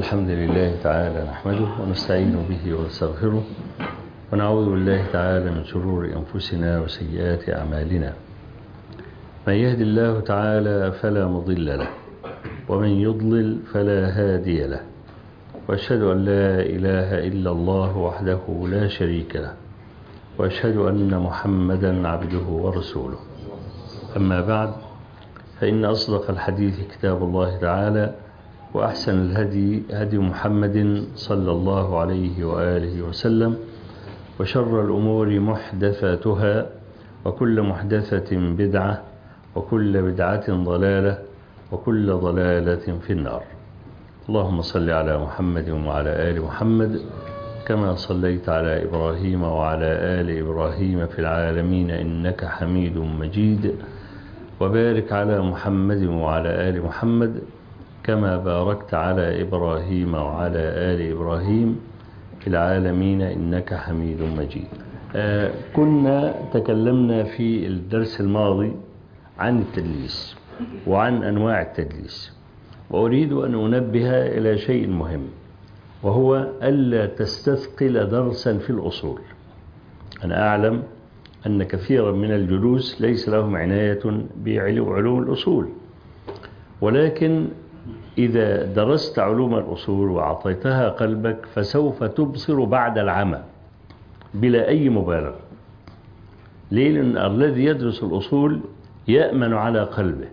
الحمد لله تعالى نحمده ونستعين به ونستغفره ونعوذ بالله تعالى من شرور أنفسنا وسيئات أعمالنا من يهد الله تعالى فلا مضل له ومن يضلل فلا هادي له وأشهد أن لا إله إلا الله وحده لا شريك له وأشهد أن محمدا عبده ورسوله أما بعد فإن أصدق الحديث كتاب الله تعالى وأحسن الهدي هدي محمد صلى الله عليه وآله وسلم وشر الأمور محدثاتها وكل محدثة بدعة وكل بدعة ضلالة وكل ضلالة في النار اللهم صل على محمد وعلى آل محمد كما صليت على إبراهيم وعلى آل إبراهيم في العالمين إنك حميد مجيد وبارك على محمد وعلى آل محمد كما باركت على إبراهيم وعلى آل إبراهيم في العالمين إنك حميد مجيد آه كنا تكلمنا في الدرس الماضي عن التدليس وعن أنواع التدليس وأريد أن أنبه إلى شيء مهم وهو ألا تستثقل درسا في الأصول أنا أعلم أن كثيرا من الجلوس ليس لهم عناية بعلوم الأصول ولكن إذا درست علوم الأصول وأعطيتها قلبك فسوف تبصر بعد العمى بلا أي مبالغة ليه لأن الذي يدرس الأصول يأمن على قلبه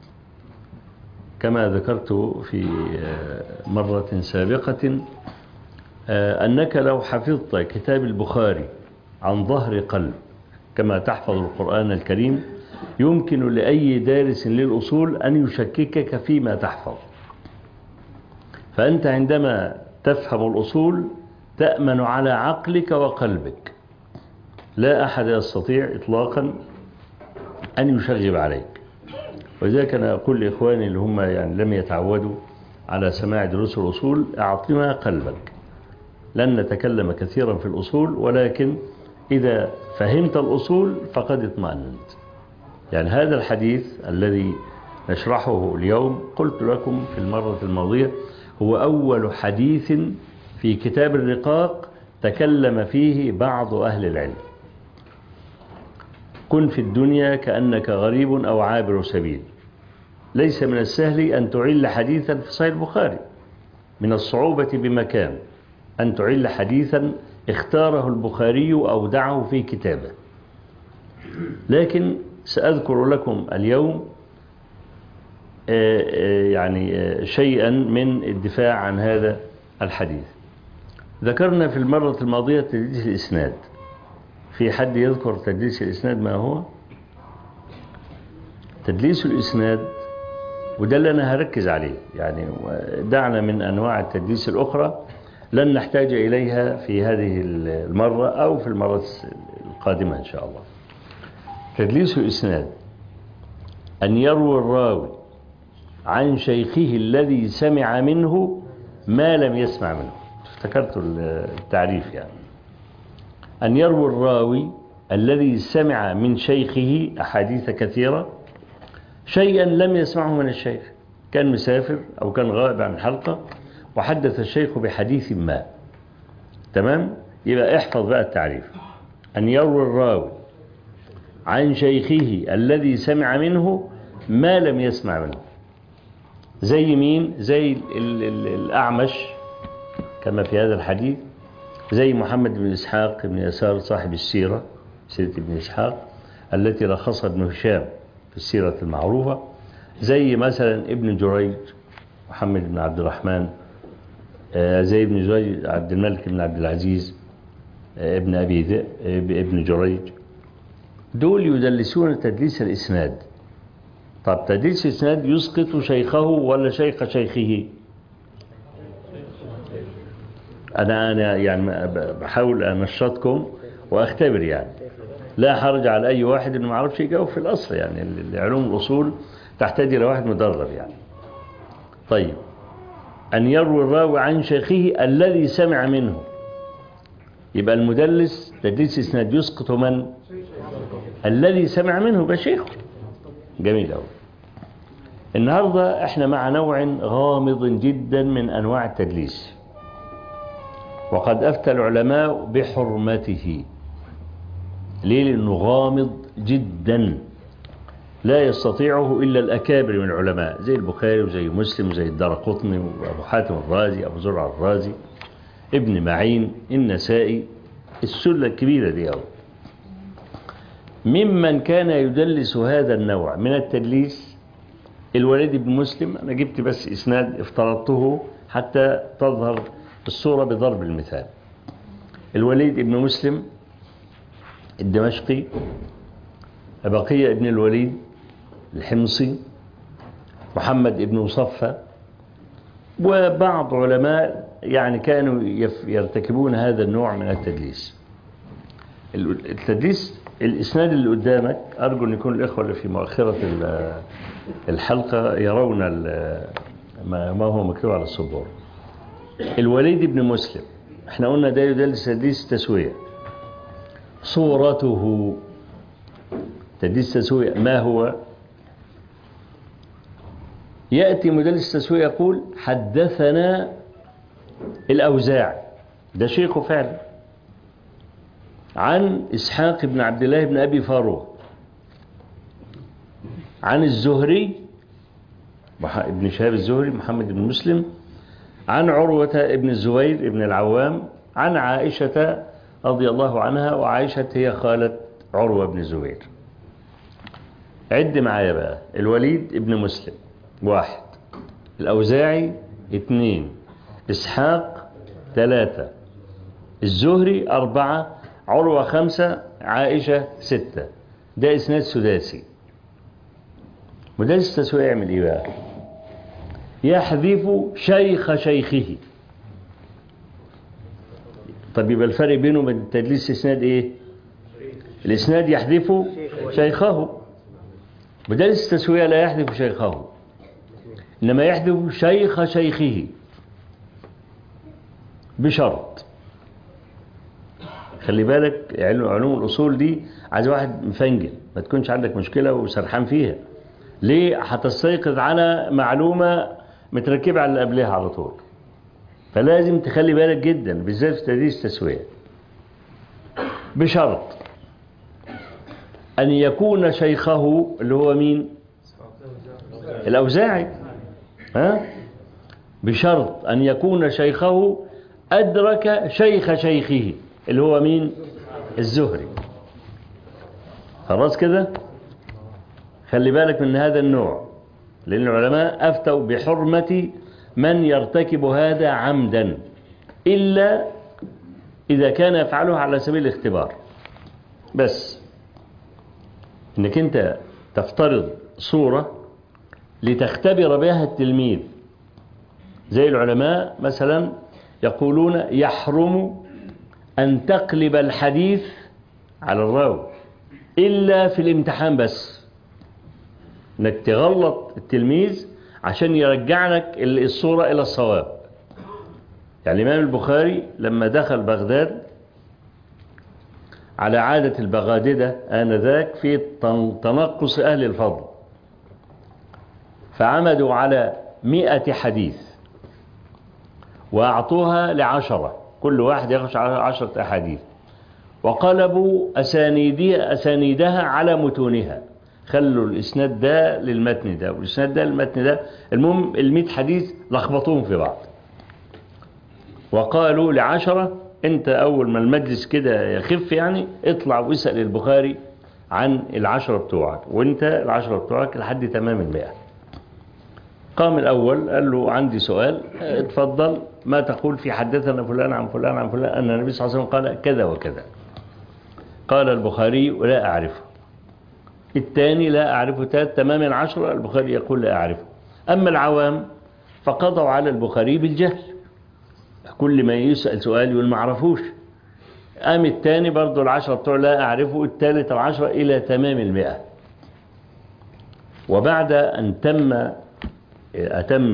كما ذكرت في مرة سابقة أنك لو حفظت كتاب البخاري عن ظهر قلب كما تحفظ القرآن الكريم يمكن لأي دارس للأصول أن يشككك فيما تحفظ فأنت عندما تفهم الأصول تأمن على عقلك وقلبك لا أحد يستطيع إطلاقا أن يشغب عليك ولذلك أنا أقول لإخواني اللي هم يعني لم يتعودوا على سماع دروس الأصول أعطنا قلبك لن نتكلم كثيرا في الأصول ولكن إذا فهمت الأصول فقد اطمأننت يعني هذا الحديث الذي نشرحه اليوم قلت لكم في المرة الماضية هو أول حديث في كتاب الرقاق تكلم فيه بعض أهل العلم كن في الدنيا كأنك غريب أو عابر سبيل ليس من السهل أن تعل حديثا في صحيح البخاري من الصعوبة بمكان أن تعل حديثا اختاره البخاري أو دعه في كتابه لكن سأذكر لكم اليوم يعني شيئا من الدفاع عن هذا الحديث ذكرنا في المرة الماضية تدليس الإسناد في حد يذكر تدليس الإسناد ما هو تدليس الإسناد وده اللي أنا هركز عليه يعني دعنا من أنواع التدليس الأخرى لن نحتاج إليها في هذه المرة أو في المرة القادمة إن شاء الله تدليس الإسناد أن يروي الراوي عن شيخه الذي سمع منه ما لم يسمع منه افتكرت التعريف يعني أن يروي الراوي الذي سمع من شيخه أحاديث كثيرة شيئا لم يسمعه من الشيخ كان مسافر أو كان غائب عن الحلقة وحدث الشيخ بحديث ما تمام يبقى احفظ بقى التعريف أن يروي الراوي عن شيخه الذي سمع منه ما لم يسمع منه زي مين زي ال ال ال الأعمش كما في هذا الحديث زي محمد بن إسحاق بن يسار صاحب السيرة سيرة ابن إسحاق التي لخصها ابن هشام في السيرة المعروفة زي مثلا ابن جريج محمد بن عبد الرحمن زي ابن جريج عبد الملك بن عبد العزيز ابن أبي ذئب ابن جريج دول يدلسون تدليس الإسناد طب تدليس الإسناد يسقط شيخه ولا شيخ شيخه أنا أنا يعني بحاول أنشطكم وأختبر يعني لا حرج على أي واحد إنه ما يعرفش يجاوب في الأصل يعني علوم الأصول تحتاج إلى واحد مدرب يعني طيب أن يروي الراوي عن شيخه الذي سمع منه يبقى المدلس تدليس إسناد يسقط من الذي سمع منه بشيخه جميل أوي النهاردة احنا مع نوع غامض جدا من أنواع التدليس وقد أفتى العلماء بحرمته ليه لأنه غامض جدا لا يستطيعه إلا الأكابر من العلماء زي البخاري وزي مسلم وزي الدرقطني وأبو حاتم الرازي أبو زرع الرازي ابن معين النسائي السلة الكبيرة دي أو ممن كان يدلس هذا النوع من التدليس الوليد بن مسلم أنا جبت بس إسناد افترضته حتى تظهر الصورة بضرب المثال الوليد بن مسلم الدمشقي بقية ابن الوليد الحمصي محمد ابن مصفى وبعض علماء يعني كانوا يرتكبون هذا النوع من التدليس التدليس الإسناد اللي قدامك أرجو أن يكون الإخوة اللي في مؤخرة الحلقة يرون ما هو مكتوب على الصبور الوليد بن مسلم احنا قلنا ده يدلس تدليس تسوية صورته تدليس تسوية ما هو يأتي مدلس تسوية يقول حدثنا الأوزاع ده شيخه فعلا عن إسحاق بن عبد الله بن أبي فاروق عن الزهري ابن شهاب الزهري محمد بن مسلم عن عروة ابن الزبير ابن العوام عن عائشة رضي الله عنها وعائشة هي خالة عروة بن الزبير عد معايا بقى الوليد ابن مسلم واحد الأوزاعي اثنين إسحاق ثلاثة الزهري أربعة عروة خمسة عائشة ستة ده إسناد سداسي مدرس التسوية يعمل إيه بقى يحذف شيخ شيخه طب يبقى الفرق بينه وبين تدليس إسناد إيه الإسناد يحذف شيخه مدرس التسوية لا يحذف شيخه إنما يحذف شيخ شيخه بشرط خلي بالك علوم الأصول دي عايز واحد مفنجل ما تكونش عندك مشكلة وسرحان فيها ليه هتستيقظ على معلومة متركبة على اللي قبلها على طول فلازم تخلي بالك جدا بالذات في تدريس التسوية بشرط أن يكون شيخه اللي هو مين الأوزاعي ها بشرط أن يكون شيخه أدرك شيخ شيخه اللي هو مين الزهري خلاص كده خلي بالك من هذا النوع لأن العلماء أفتوا بحرمة من يرتكب هذا عمدا إلا إذا كان يفعله على سبيل الاختبار بس انك انت تفترض صورة لتختبر بها التلميذ زي العلماء مثلا يقولون يحرم أن تقلب الحديث على الراوي إلا في الامتحان بس انك تغلط التلميذ عشان يرجع لك الصورة إلى الصواب يعني الإمام البخاري لما دخل بغداد على عادة البغاددة آنذاك في تنقص أهل الفضل فعمدوا على مئة حديث وأعطوها لعشرة كل واحد يخش على عشرة أحاديث وقلبوا أسانيدها, أسانيدها على متونها خلوا الإسناد ده للمتن ده والإسناد ده للمتن ده المهم المئة حديث لخبطوهم في بعض وقالوا لعشرة انت اول ما المجلس كده يخف يعني اطلع واسأل البخاري عن العشرة بتوعك وانت العشرة بتوعك لحد تمام المئة قام الاول قال له عندي سؤال اتفضل ما تقول في حدثنا فلان عن فلان عن فلان ان النبي صلى الله عليه وسلم قال كذا وكذا قال البخاري لا اعرفه الثاني لا اعرفه تمام العشرة البخاري يقول لا اعرفه اما العوام فقضوا على البخاري بالجهل كل ما يسأل سؤال يقول ما عرفوش قام الثاني برضه العشرة بتوع لا أعرفه الثالث العشرة إلى تمام المئة وبعد أن تم أتم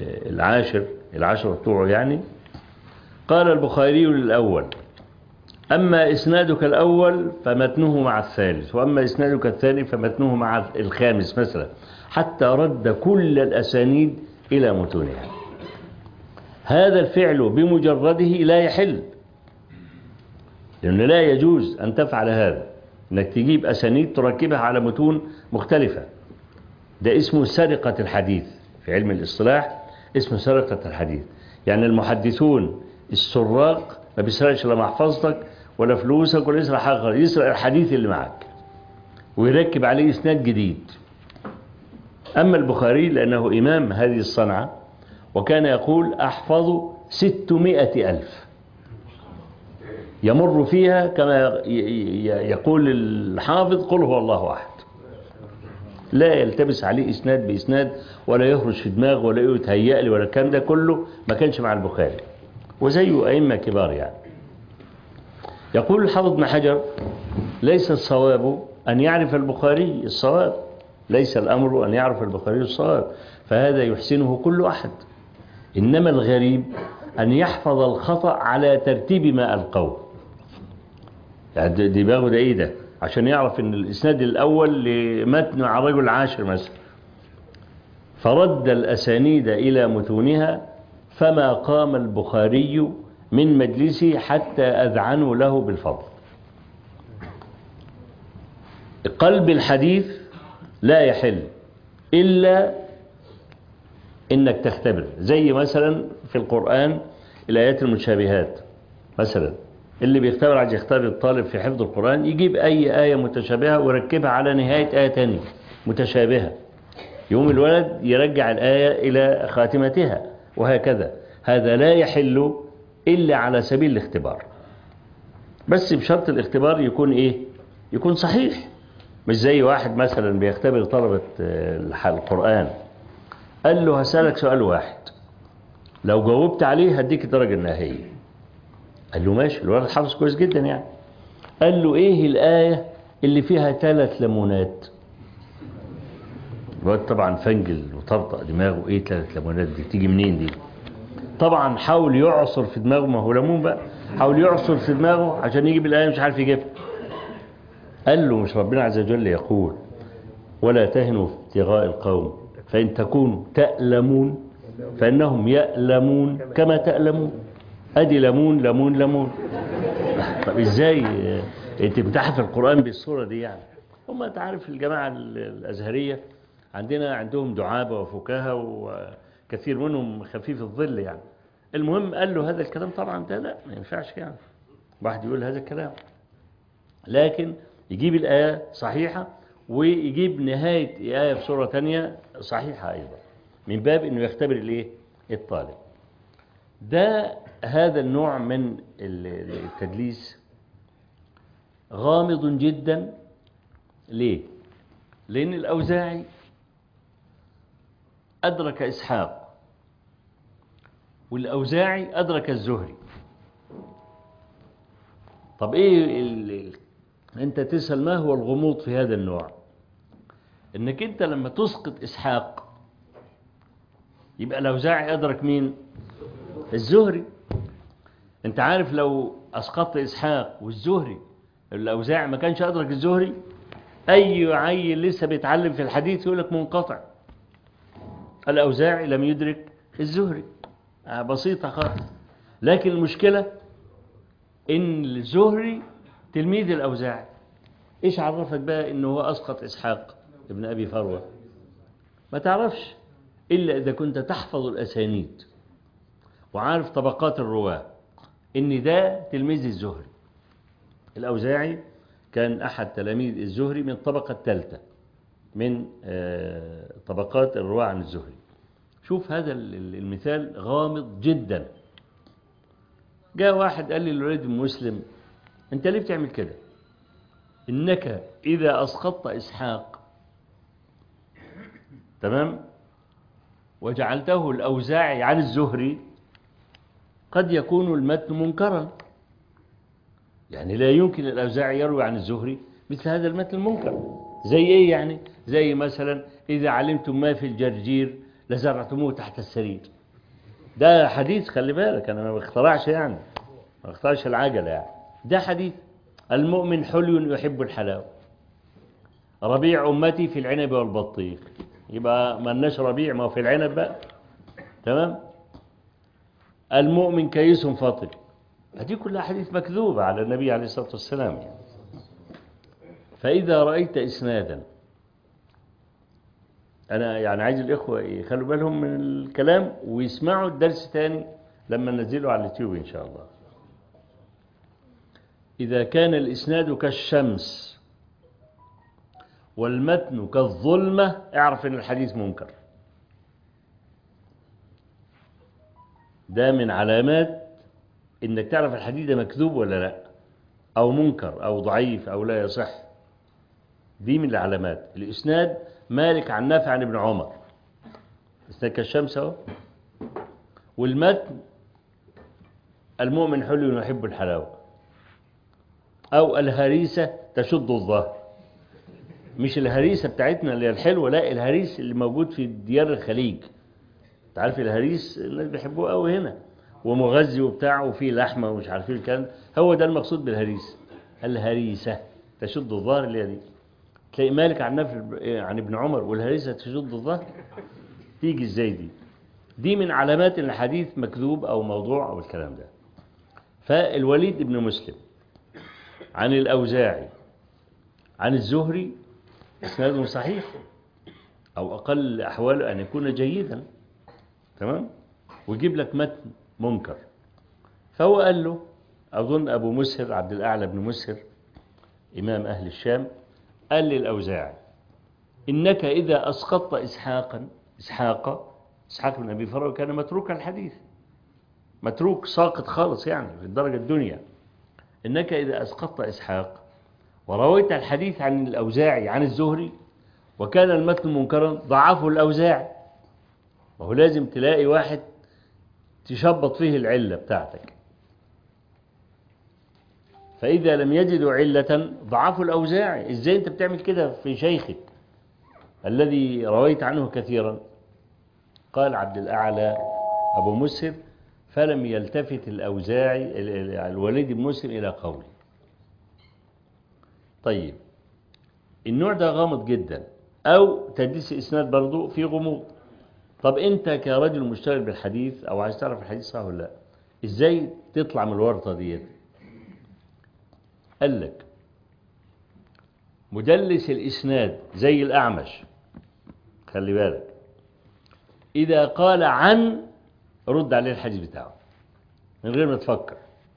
العاشر العشرة بتوعه يعني قال البخاري للأول أما إسنادك الأول فمتنه مع الثالث وأما إسنادك الثاني فمتنه مع الخامس مثلا حتى رد كل الأسانيد إلى متونها هذا الفعل بمجرده لا يحل لأنه لا يجوز أن تفعل هذا أنك تجيب أسانيد تركبها على متون مختلفة ده اسمه سرقة الحديث في علم الاصطلاح اسمه سرقة الحديث يعني المحدثون السراق ما بيسرقش لا محفظتك ولا فلوسك ولا يسرق حاجة يسرق الحديث اللي معك ويركب عليه إسناد جديد أما البخاري لأنه إمام هذه الصنعة وكان يقول أحفظ ستمائة ألف يمر فيها كما يقول الحافظ قل هو الله أحد لا يلتبس عليه إسناد بإسناد ولا يخرج في دماغه ولا يتهيأ لي ولا الكلام ده كله ما كانش مع البخاري وزيه أئمة كبار يعني يقول الحافظ بن حجر ليس الصواب أن يعرف البخاري الصواب ليس الأمر أن يعرف البخاري الصواب فهذا يحسنه كل أحد إنما الغريب أن يحفظ الخطأ على ترتيب ما ألقوه يعني دماغه ده إيه ده عشان يعرف أن الإسناد الأول لمتن على رجل عاشر مثلا فرد الأسانيد إلى متونها فما قام البخاري من مجلسه حتى أذعنوا له بالفضل قلب الحديث لا يحل إلا إنك تختبر زي مثلا في القرآن الآيات المتشابهات مثلا اللي بيختبر عايز يختبر الطالب في حفظ القرآن يجيب أي آية متشابهة ويركبها على نهاية آية تانية متشابهة يوم الولد يرجع الآية إلى خاتمتها وهكذا هذا لا يحل إلا على سبيل الاختبار بس بشرط الاختبار يكون إيه يكون صحيح مش زي واحد مثلا بيختبر طلبة القرآن قال له هسألك سؤال واحد لو جاوبت عليه هديك الدرجة النهائية قال له ماشي الولد حافظ كويس جدا يعني قال له ايه الآية اللي فيها ثلاث ليمونات الواد طبعا فنجل وطرطق دماغه ايه ثلاث ليمونات دي تيجي منين دي طبعا حاول يعصر في دماغه ما هو ليمون بقى حاول يعصر في دماغه عشان يجيب الآية مش عارف يجيبها قال له مش ربنا عز وجل يقول ولا تهنوا في ابتغاء القوم فإن تكونوا تألمون فإنهم يألمون كما تألمون أدي ليمون ليمون ليمون طب إزاي أنت بتحفظ القرآن بالصورة دي يعني هم أنت عارف الجماعة الأزهرية عندنا عندهم دعابة وفكاهة وكثير منهم خفيف الظل يعني المهم قال له هذا الكلام طبعا ده لا ما ينفعش يعني واحد يقول هذا الكلام لكن يجيب الآية صحيحة ويجيب نهاية آية في سورة تانية صحيحة أيضا من باب أنه يختبر الإيه؟ الطالب ده هذا النوع من التدليس غامض جدا ليه لأن الأوزاعي أدرك إسحاق والأوزاعي أدرك الزهري طب إيه ال... أنت تسأل ما هو الغموض في هذا النوع إنك أنت لما تسقط إسحاق يبقى الأوزاعي أدرك مين الزهري أنت عارف لو أسقطت إسحاق والزهري الأوزاعي ما كانش أدرك الزهري أي عيل لسه بيتعلم في الحديث يقول لك منقطع الأوزاعي لم يدرك الزهري بسيطة خالص لكن المشكلة إن الزهري تلميذ الأوزاعي إيش عرفك بقى إنه هو أسقط إسحاق ابن أبي فروة ما تعرفش إلا إذا كنت تحفظ الأسانيد وعارف طبقات الرواة إن ده تلميذ الزهري الأوزاعي كان أحد تلاميذ الزهري من الطبقة الثالثة من طبقات الرواة عن الزهري شوف هذا المثال غامض جدا جاء واحد قال لي الولد مسلم انت ليه بتعمل كده انك اذا اسقطت اسحاق تمام وجعلته الاوزاعي عن الزهري قد يكون المتن منكرا يعني لا يمكن الاوزاعي يروي عن الزهري مثل هذا المتن المنكر زي ايه يعني زي مثلا اذا علمتم ما في الجرجير لزرعتموه تحت السرير ده حديث خلي بالك انا ما بخترعش يعني ما بخترعش العجله يعني ده حديث المؤمن حلي يحب الحلاوة ربيع أمتي في العنب والبطيخ يبقى ما لناش ربيع ما هو في العنب بقى تمام المؤمن كيس فاطل هذه كلها حديث مكذوبة على النبي عليه الصلاة والسلام يعني. فإذا رأيت إسنادا أنا يعني عايز الإخوة يخلوا بالهم من الكلام ويسمعوا الدرس تاني لما ننزله على اليوتيوب إن شاء الله إذا كان الإسناد كالشمس والمتن كالظلمة اعرف أن الحديث منكر ده من علامات انك تعرف الحديث ده مكذوب ولا لا او منكر او ضعيف او لا يصح دي من العلامات الاسناد مالك عن نافع عن ابن عمر اسناد كالشمس اهو والمتن المؤمن حلو يحب الحلاوه او الهريسه تشد الظهر مش الهريسه بتاعتنا اللي هي الحلوه لا الهريس اللي موجود في ديار الخليج انت عارف الهريس الناس بيحبوه قوي هنا ومغذي وبتاع وفيه لحمه ومش عارف ايه الكلام هو ده المقصود بالهريس الهريسه تشد الظهر اللي هي دي تلاقي مالك عن نفر عن ابن عمر والهريسه تشد الظهر تيجي ازاي دي دي من علامات ان الحديث مكذوب او موضوع او الكلام ده فالوليد ابن مسلم عن الاوزاعي عن الزهري اسناده صحيح او اقل احواله ان يكون جيدا تمام ويجيب لك متن منكر فهو قال له أظن أبو مسهر عبد الأعلى بن مسهر إمام أهل الشام قال للأوزاعي إنك إذا أسقطت إسحاقا إسحاق إسحاق بن أبي فرع كان متروك الحديث متروك ساقط خالص يعني في الدرجة الدنيا إنك إذا أسقطت إسحاق ورويت الحديث عن الأوزاعي عن الزهري وكان المتن منكرا ضعفه الأوزاعي وهو لازم تلاقي واحد تشبط فيه العلة بتاعتك فإذا لم يجدوا علة ضعفوا الأوزاعي إزاي أنت بتعمل كده في شيخك الذي رويت عنه كثيرا قال عبد الأعلى أبو مسهر فلم يلتفت الأوزاعي الوليد بن مسلم إلى قولي طيب النوع ده غامض جدا أو تدليس إسناد برضو في غموض طب أنت كرجل مشتغل بالحديث أو عايز تعرف الحديث صح ولا لا إزاي تطلع من الورطة ديت قال لك مدلس الإسناد زي الأعمش خلي بالك إذا قال عن رد عليه الحديث بتاعه من غير ما تفكر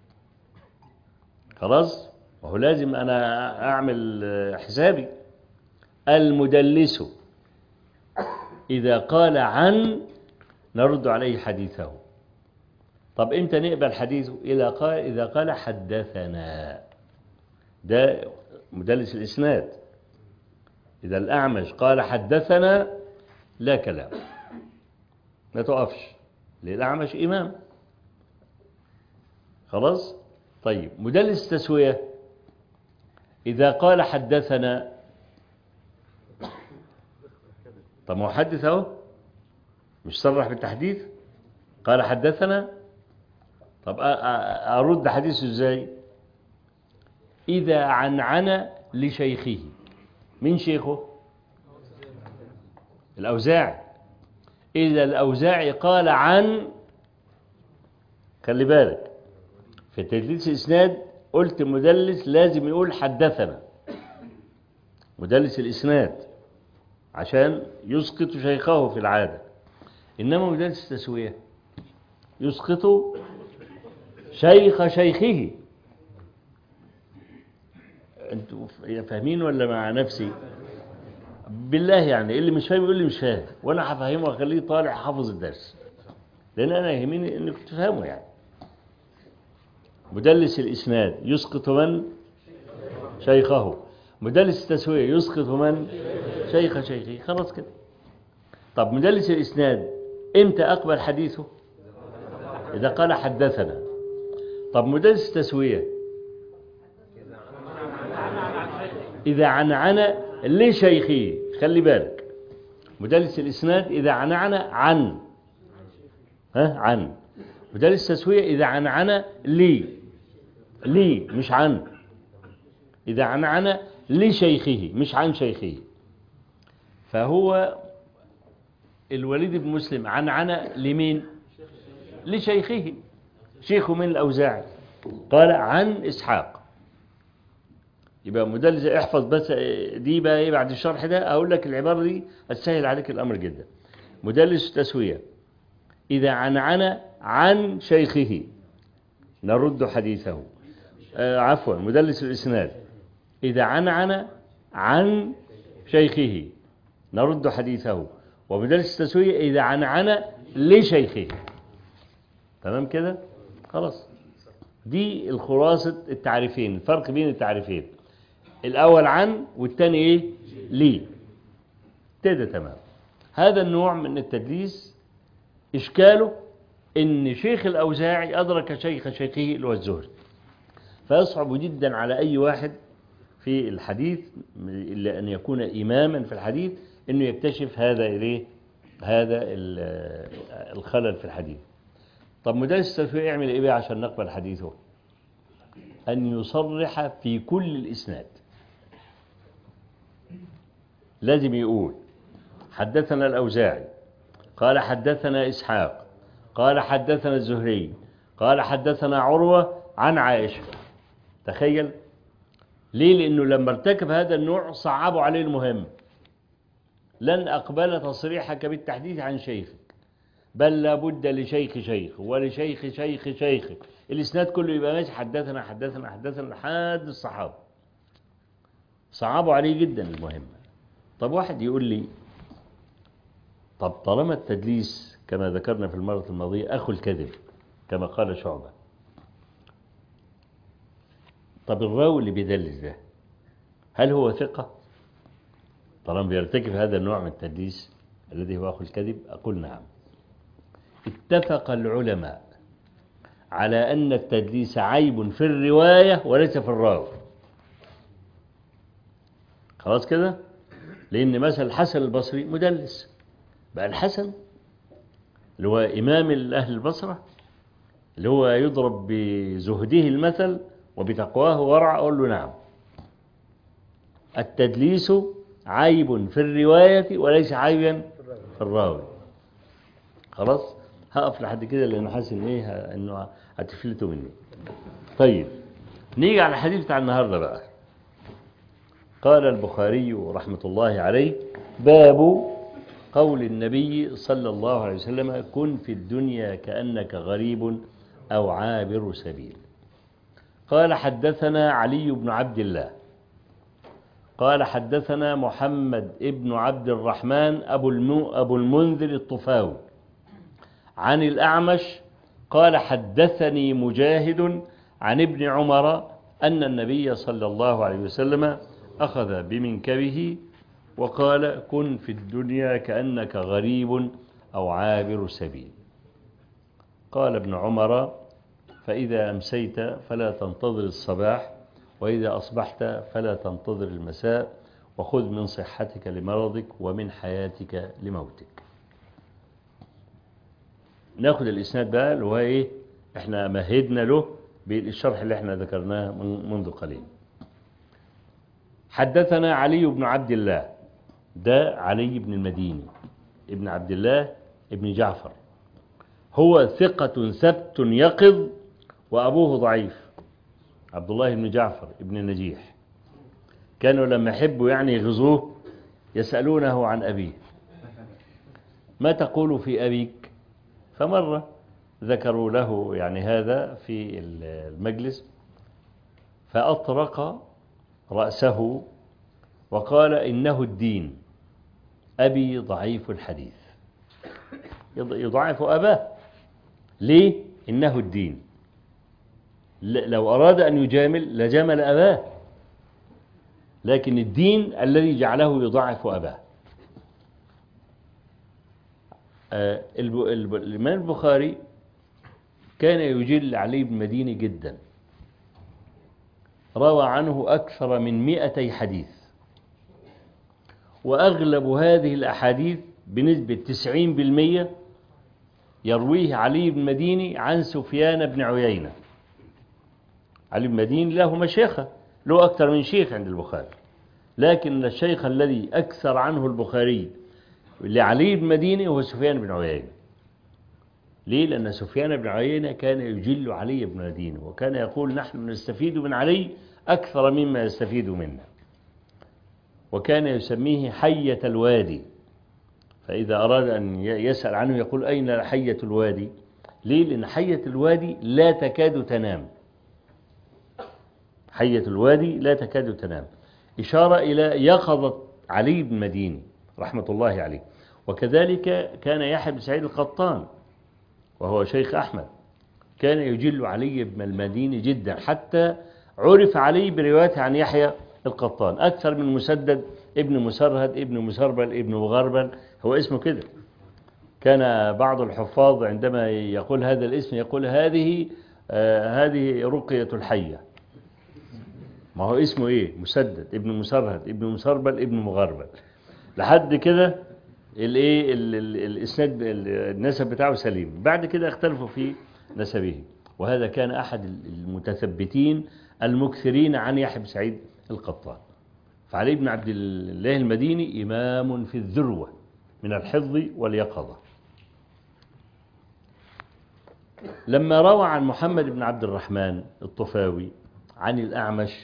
خلاص وهو لازم أنا أعمل حسابي المدلس إذا قال عن نرد عليه حديثه طب إمتى نقبل حديثه إذا قال, إذا قال حدثنا ده مدلس الإسناد إذا الأعمش قال حدثنا لا كلام ما تقفش للأعمش إمام خلاص طيب مدلس التسوية إذا قال حدثنا طب ما هو حدث اهو مش صرح بالتحديث قال حدثنا طب أرد حديثه ازاي إذا عنعن لشيخه من شيخه الأوزاعي إذا الأوزاعي قال عن خلي بالك في تدليس الإسناد قلت مدلس لازم يقول حدثنا مدلس الإسناد عشان يسقط شيخه في العادة إنما مدلس التسوية يسقط شيخ شيخه انتوا فاهمين ولا مع نفسي بالله يعني اللي مش فاهم يقول لي مش فاهم وانا هفهمه واخليه طالع حافظ الدرس لان انا يهمني انك تفهموا يعني مدلس الاسناد يسقط من شيخه مدلس التسويه يسقط من شيخ شيخه خلاص كده طب مدلس الاسناد امتى اقبل حديثه اذا قال حدثنا طب مدلس التسويه إذا عنعن لشيخه خلي بالك مدلس الإسناد إذا عنعن عن ها عن مدلس التسوية إذا عنعن لي ليه مش عن إذا عن عن لشيخه مش عن شيخه فهو الوليد بن مسلم عن عن لمين لشيخه شيخه من الأوزاعي قال عن إسحاق يبقى مدلس احفظ بس دي بقى ايه بعد الشرح ده اقول لك العبارة دي هتسهل عليك الامر جدا مدلس تسوية اذا عن عن عن شيخه نرد حديثه آه عفوا مدلس الاسناد اذا عن عن عن شيخه نرد حديثه ومدلس التسوية اذا عن عن لشيخه تمام كده خلاص دي الخلاصة التعريفين الفرق بين التعريفين الأول عن والتاني إيه ليه كده تمام هذا النوع من التدليس إشكاله إن شيخ الأوزاعي أدرك شيخ شيخه اللي هو الزهري فيصعب جدا على أي واحد في الحديث إلا أن يكون إماما في الحديث إنه يكتشف هذا إليه هذا الخلل في الحديث طب مدرس التسويق يعمل إيه بقى عشان نقبل حديثه أن يصرح في كل الإسناد لازم يقول حدثنا الأوزاعي قال حدثنا إسحاق قال حدثنا الزهري قال حدثنا عروة عن عائشة تخيل ليه لأنه لما ارتكب هذا النوع صعبوا عليه المهم لن أقبل تصريحك بالتحديث عن شيخك بل لابد لشيخ شيخ ولشيخ شيخ شيخ الإسناد كله يبقى ماشي حدثنا حدثنا حدثنا لحد الصحابة صعبوا عليه جدا المهمة طب واحد يقول لي طب طالما التدليس كما ذكرنا في المرة الماضية أخو الكذب كما قال شعبة طب الراوي اللي بيدلس ده هل هو ثقة طالما بيرتكب هذا النوع من التدليس الذي هو أخو الكذب أقول نعم اتفق العلماء على أن التدليس عيب في الرواية وليس في الراوي خلاص كده لأن مثل الحسن البصري مدلس بقى الحسن اللي هو إمام أهل البصرة اللي هو يضرب بزهده المثل وبتقواه ورع أقول له نعم التدليس عيب في الرواية وليس عيبا في الراوي خلاص هقف لحد كده لأنه حاسس إن إيه إنه هتفلتوا مني طيب نيجي على الحديث بتاع النهاردة بقى قال البخاري رحمة الله عليه باب قول النبي صلى الله عليه وسلم كن في الدنيا كأنك غريب أو عابر سبيل قال حدثنا علي بن عبد الله قال حدثنا محمد ابن عبد الرحمن أبو, المو أبو المنذر الطفاوي عن الأعمش قال حدثني مجاهد عن ابن عمر أن النبي صلى الله عليه وسلم أخذ بمنكبه وقال كن في الدنيا كأنك غريب أو عابر سبيل قال ابن عمر فإذا أمسيت فلا تنتظر الصباح وإذا أصبحت فلا تنتظر المساء وخذ من صحتك لمرضك ومن حياتك لموتك ناخد الإسناد بقى اللي هو إيه إحنا مهدنا له بالشرح اللي إحنا ذكرناه منذ قليل حدثنا علي بن عبد الله ده علي بن المديني ابن عبد الله ابن جعفر هو ثقة ثبت يقظ وأبوه ضعيف عبد الله بن جعفر ابن النجيح كانوا لما يحبوا يعني يغزوه يسألونه عن أبيه ما تقول في أبيك فمرة ذكروا له يعني هذا في المجلس فأطرق رأسه وقال إنه الدين أبي ضعيف الحديث يضعف أباه ليه إنه الدين لو أراد أن يجامل لجامل أباه لكن الدين الذي جعله يضعف أباه الإمام البخاري كان يجل علي بن مديني جدا روى عنه أكثر من مئتي حديث وأغلب هذه الأحاديث بنسبة 90% يرويه علي بن مديني عن سفيان بن عيينة علي بن مدين له مشيخة له أكثر من شيخ عند البخاري لكن الشيخ الذي أكثر عنه البخاري لعلي بن مدينة هو سفيان بن عيينة ليه؟ لأن سفيان بن عيينة كان يجل علي بن مدينة وكان يقول نحن نستفيد من علي أكثر مما يستفيد منا وكان يسميه حية الوادي فإذا أراد أن يسأل عنه يقول أين حية الوادي ليه؟ لأن حية الوادي لا تكاد تنام حية الوادي لا تكاد تنام إشارة إلى يقظة علي بن مديني رحمة الله عليه وكذلك كان يحيى بن سعيد القطان وهو شيخ أحمد كان يجل علي بن المديني جدا حتى عرف علي بروايته عن يحيى القطان أكثر من مسدد ابن مسرهد ابن مسربل ابن مغربل هو اسمه كده كان بعض الحفاظ عندما يقول هذا الاسم يقول هذه آه هذه رقية الحية ما هو اسمه ايه مسدد ابن مسرهد ابن مسربل ابن مغربل لحد كده الايه الاسناد النسب بتاعه سليم بعد كده اختلفوا في نسبه وهذا كان احد المتثبتين المكثرين عن يحيى بن سعيد القطان فعلي بن عبد الله المديني إمام في الذروة من الحفظ واليقظة لما روى عن محمد بن عبد الرحمن الطفاوي عن الأعمش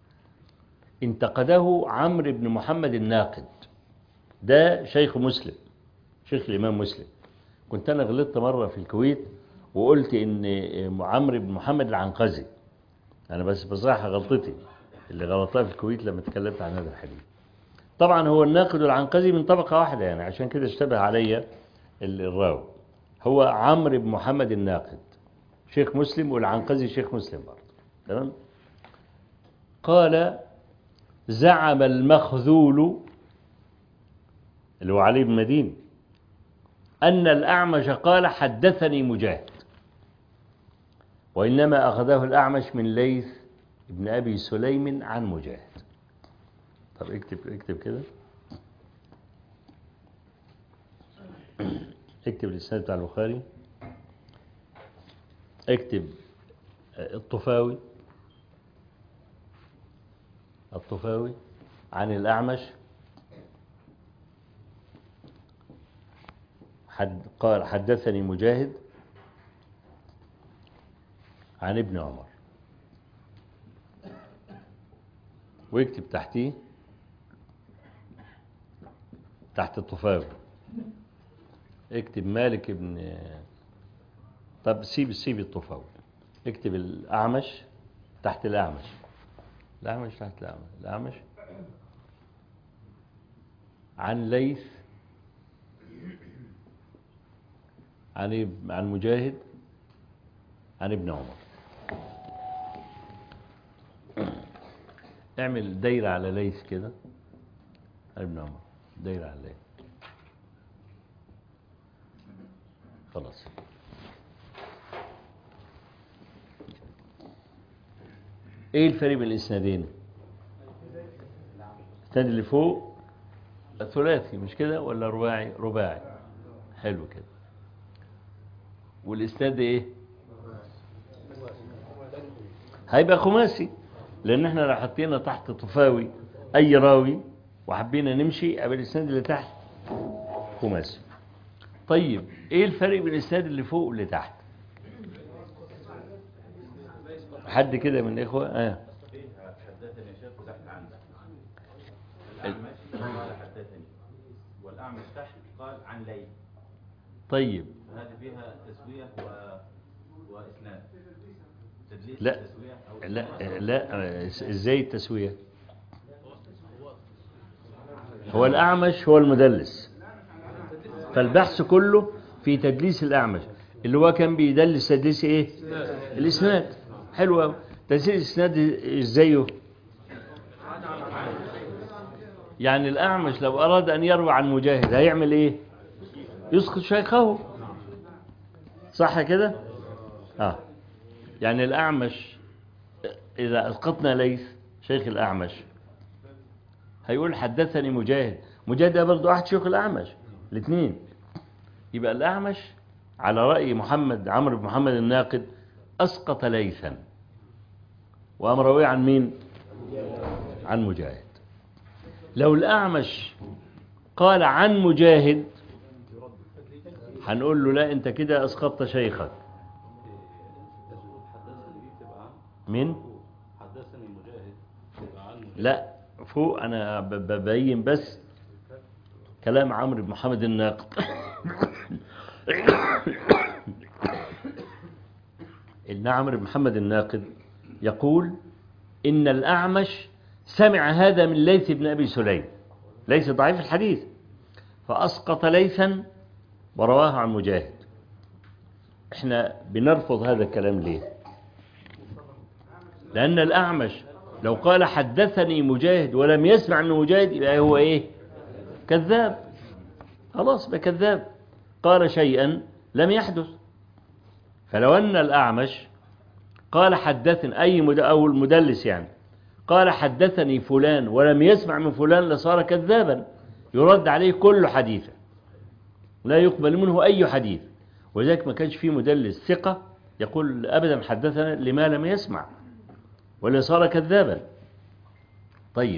انتقده عمرو بن محمد الناقد ده شيخ مسلم شيخ الإمام مسلم كنت أنا غلطت مرة في الكويت وقلت إن عمرو بن محمد العنقزي أنا بس بصراحة غلطتي اللي غلطها في الكويت لما تكلمت عن هذا الحديث طبعا هو الناقد والعنقزي من طبقة واحدة يعني عشان كده اشتبه علي الراوي هو عمرو بن محمد الناقد شيخ مسلم والعنقزي شيخ مسلم برضه تمام قال زعم المخذول اللي هو علي بن مدين أن الأعمش قال حدثني مجاهد وإنما أخذه الأعمش من ليث ابن أبي سليم عن مجاهد طب اكتب اكتب كده اكتب الإسناد بتاع البخاري اكتب الطفاوي الطفاوي عن الأعمش حد قال حدثني مجاهد عن ابن عمر ويكتب تحتيه تحت الطفاوي اكتب مالك ابن طب سيب سيب الطفاوي اكتب الأعمش تحت الأعمش الأعمش تحت الأعمش الأعمش عن ليث عن عن مجاهد عن ابن عمر اعمل دايرة على ليث كده ابن عمر دايرة على ليث خلاص ايه الفرق بين الاسنادين الاسناد اللي فوق ثلاثي مش كده ولا رباعي رباعي حلو كده والاسناد ايه هيبقى خماسي لان احنا لو حطينا تحت طفاوي اي راوي وحبينا نمشي قبل الاسناد اللي تحت خماسي طيب ايه الفرق بين الاسناد اللي فوق واللي تحت حد كده من الاخوه اه حدثني يا شيخ وتحت عندك الأعمش قال حدثني والأعمش تحت قال عن ليل طيب هذه فيها تسوية و... وإسناد تدليس لا. تسوية أو لا لا ازاي التسويه هو الاعمش هو المدلس فالبحث كله في تدليس الاعمش اللي هو كان بيدلس تدليس ايه الاسناد حلو قوي تدليس الاسناد ازايه يعني الاعمش لو اراد ان يروي عن مجاهد هيعمل ايه يسقط شيخه صح كده اه يعني الاعمش اذا اسقطنا ليث شيخ الاعمش هيقول حدثني مجاهد مجاهد ده برضه احد شيوخ الاعمش الاثنين يبقى الاعمش على راي محمد عمرو بن محمد الناقد اسقط ليثا وقام راويه عن مين عن مجاهد لو الأعمش قال عن مجاهد هنقول له لا انت كده اسقطت شيخك حدثني دي بتبقى عن مين حدثني مجاهد تبقى عن لا فوق انا ب- ببين بس كلام عمرو بن محمد الناقد ان عمرو بن محمد الناقد يقول ان الاعمش سمع هذا من ليث بن ابي سليم ليس ضعيف الحديث فاسقط ليثا ورواه عن مجاهد احنا بنرفض هذا الكلام ليه لأن الأعمش لو قال حدثني مجاهد ولم يسمع من مجاهد يبقى هو إيه كذاب خلاص يبقى كذاب قال شيئا لم يحدث فلو أن الأعمش قال حدثني أي مد... أو المدلس يعني قال حدثني فلان ولم يسمع من فلان لصار كذابا يرد عليه كل حديثا لا يقبل منه أي حديث ولذلك ما كانش فيه مدلس ثقة يقول أبدا حدثنا لما لم يسمع ولا صار كذابا طيب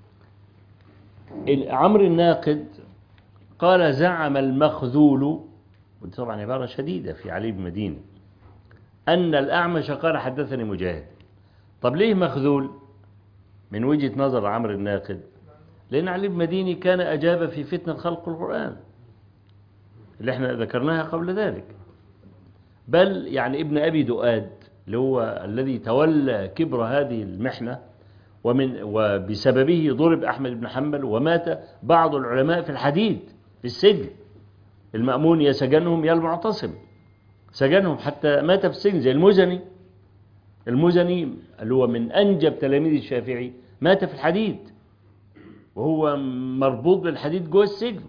ال- عمرو الناقد قال زعم المخذول ودي طبعا عبارة شديدة في علي بن مدينة أن الأعمش قال حدثني مجاهد طب ليه مخذول من وجهة نظر عمرو الناقد لأن علي بن مديني كان أجاب في فتنة خلق القرآن اللي احنا ذكرناها قبل ذلك بل يعني ابن أبي دؤاد اللي هو الذي تولى كبر هذه المحنة ومن وبسببه ضرب أحمد بن حنبل ومات بعض العلماء في الحديد في السجن المأمون يا سجنهم يا المعتصم سجنهم حتى مات في السجن زي المزني المزني اللي هو من أنجب تلاميذ الشافعي مات في الحديد وهو مربوط بالحديد جوه السجن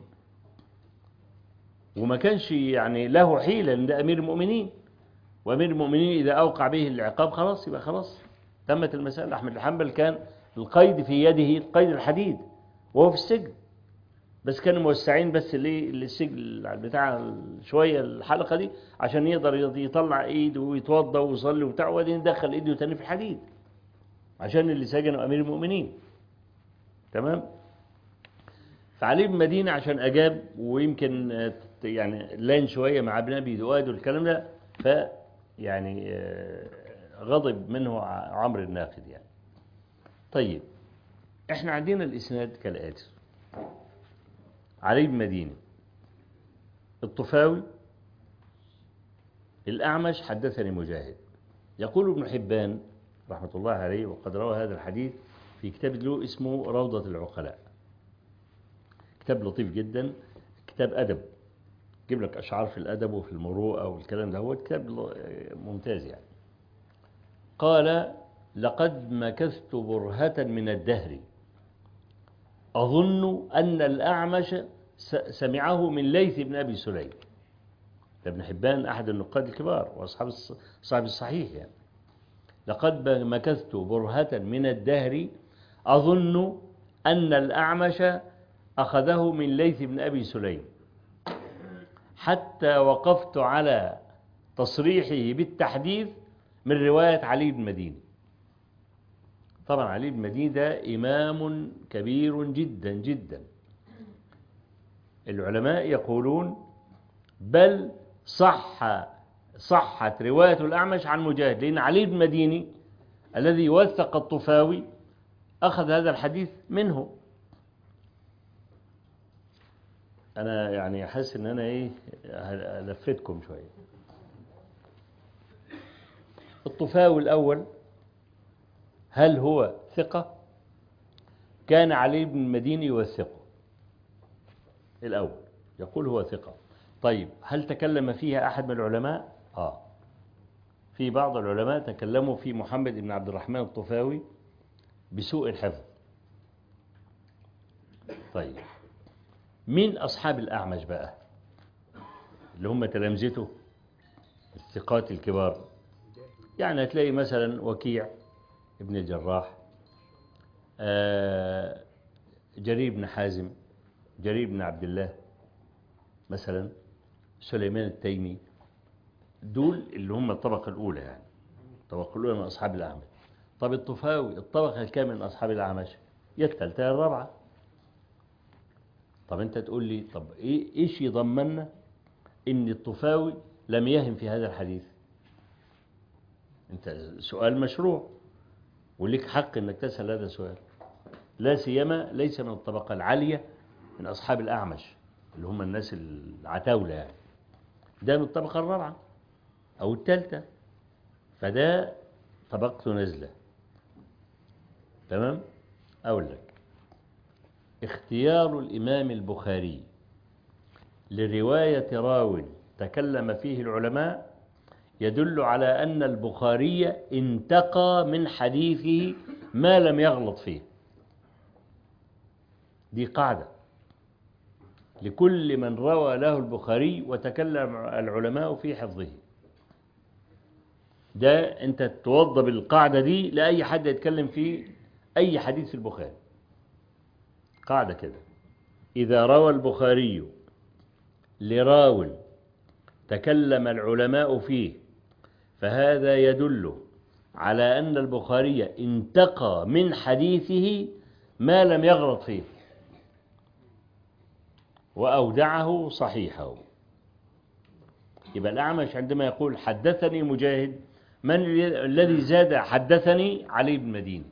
وما كانش يعني له حيلة لأن ده أمير المؤمنين وأمير المؤمنين إذا أوقع به العقاب خلاص يبقى خلاص تمت المسألة أحمد بن حنبل كان القيد في يده قيد الحديد وهو في السجن بس كانوا موسعين بس ليه السجن بتاع شوية الحلقة دي عشان يقدر يطلع ايده ويتوضى ويصلي وبتاع وبعدين يدخل ايده تاني في الحديد عشان اللي سجنوا امير المؤمنين تمام فعلي بن مدينة عشان أجاب ويمكن آه، يعني لان شوية مع ابن أبي دؤاد والكلام ده ف يعني آه، غضب منه ع- عمرو الناقد يعني طيب احنا عندنا الإسناد كالآتي علي بن مدينة الطفاوي الأعمش حدثني مجاهد يقول ابن حبان رحمة الله عليه وقد روى هذا الحديث في كتاب له اسمه روضة العقلاء كتاب لطيف جدا كتاب أدب يجيب لك أشعار في الأدب وفي المروءة والكلام ده هو كتاب ل- ممتاز يعني قال لقد مكثت برهة من الدهر أظن أن الأعمش س- سمعه من ليث بن أبي سليم ده ابن حبان أحد النقاد الكبار وأصحاب الص- صاحب الصحيح يعني لقد ب- مكثت برهة من الدهر أظن أن الأعمش أخذه من ليث بن أبي سليم حتى وقفت على تصريحه بالتحديث من رواية علي بن مدينة طبعا علي بن مدينة ده إمام كبير جدا جدا العلماء يقولون بل صح صحت رواية الأعمش عن مجاهد لأن علي بن مديني الذي وثق الطفاوي أخذ هذا الحديث منه أنا يعني حاسس إن أنا إيه لفتكم شوية الطفاوي الأول هل هو ثقة كان علي بن المديني يوثقه الأول يقول هو ثقة طيب هل تكلم فيها أحد من العلماء آه في بعض العلماء تكلموا في محمد بن عبد الرحمن الطفاوي بسوء الحفظ طيب مين أصحاب الأعمش بقى اللي هم تلامذته الثقات الكبار يعني هتلاقي مثلا وكيع ابن الجراح آه، جرير بن حازم جرير بن عبد الله مثلا سليمان التيمي دول اللي هم الطبقة الأولى يعني الطبقة الأولى من أصحاب الأعمش طب الطفاوي الطبقة الكام من أصحاب الأعمش يا الثالثة يا الرابعة طب أنت تقول لي طب إيه إيش يضمننا إن الطفاوي لم يهم في هذا الحديث أنت سؤال مشروع ولك حق إنك تسأل هذا السؤال لا سيما ليس من الطبقة العالية من أصحاب الأعمش اللي هم الناس العتاولة يعني ده من الطبقة الرابعة أو الثالثة فده طبقته نزلة تمام أقول لك اختيار الإمام البخاري لرواية راو تكلم فيه العلماء يدل على أن البخاري انتقى من حديثه ما لم يغلط فيه دي قاعدة لكل من روى له البخاري وتكلم العلماء في حفظه ده انت توضب القاعدة دي لأي حد يتكلم في أي حديث في البخاري قاعدة كده إذا روى البخاري لراو تكلم العلماء فيه فهذا يدل على أن البخاري انتقى من حديثه ما لم يغلط فيه وأودعه صحيحه يبقى الأعمش عندما يقول حدثني مجاهد من الذي زاد حدثني علي بن مدين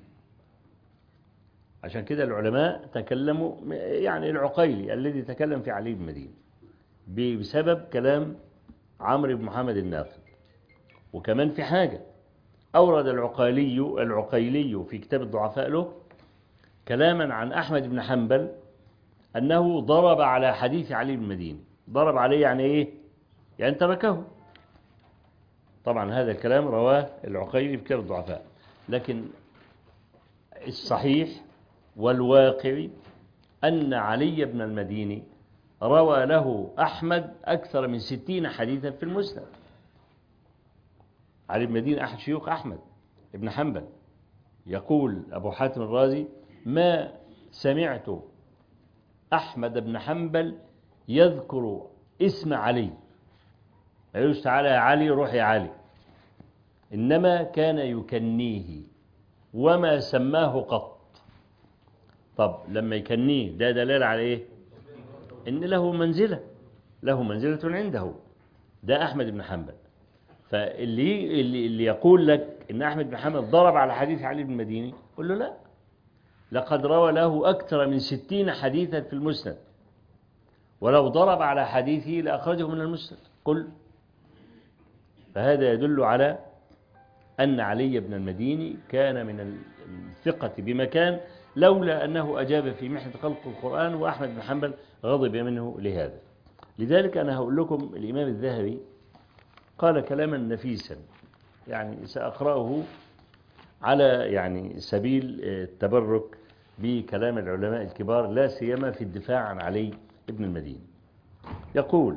عشان كده العلماء تكلموا يعني العقيلي الذي تكلم في علي بن مدين بسبب كلام عمرو بن محمد الناقد وكمان في حاجة أورد العقيلي العقيلي في كتاب الضعفاء له كلاما عن أحمد بن حنبل أنه ضرب على حديث علي بن مدين ضرب عليه يعني إيه يعني تركه طبعا هذا الكلام رواه العقيلي في كتاب الضعفاء لكن الصحيح والواقع أن علي بن المديني روى له أحمد أكثر من ستين حديثا في المسند علي بن المديني أحد شيوخ أحمد بن حنبل يقول أبو حاتم الرازي ما سمعت أحمد بن حنبل يذكر اسم علي ما يقولش تعالى يا علي روح يا علي إنما كان يكنيه وما سماه قط طب لما يكنيه ده دلالة على إيه إن له منزلة له منزلة عنده ده أحمد بن حنبل فاللي اللي, اللي يقول لك إن أحمد بن حنبل ضرب على حديث علي بن المديني قل له لا لقد روى له أكثر من ستين حديثا في المسند ولو ضرب على حديثه لأخرجه من المسند قل فهذا يدل على أن علي بن المديني كان من الثقة بمكان لولا أنه أجاب في محنة خلق القرآن وأحمد بن حنبل غضب منه لهذا لذلك أنا هقول لكم الإمام الذهبي قال كلاما نفيسا يعني سأقرأه على يعني سبيل التبرك بكلام العلماء الكبار لا سيما في الدفاع عن علي بن المديني يقول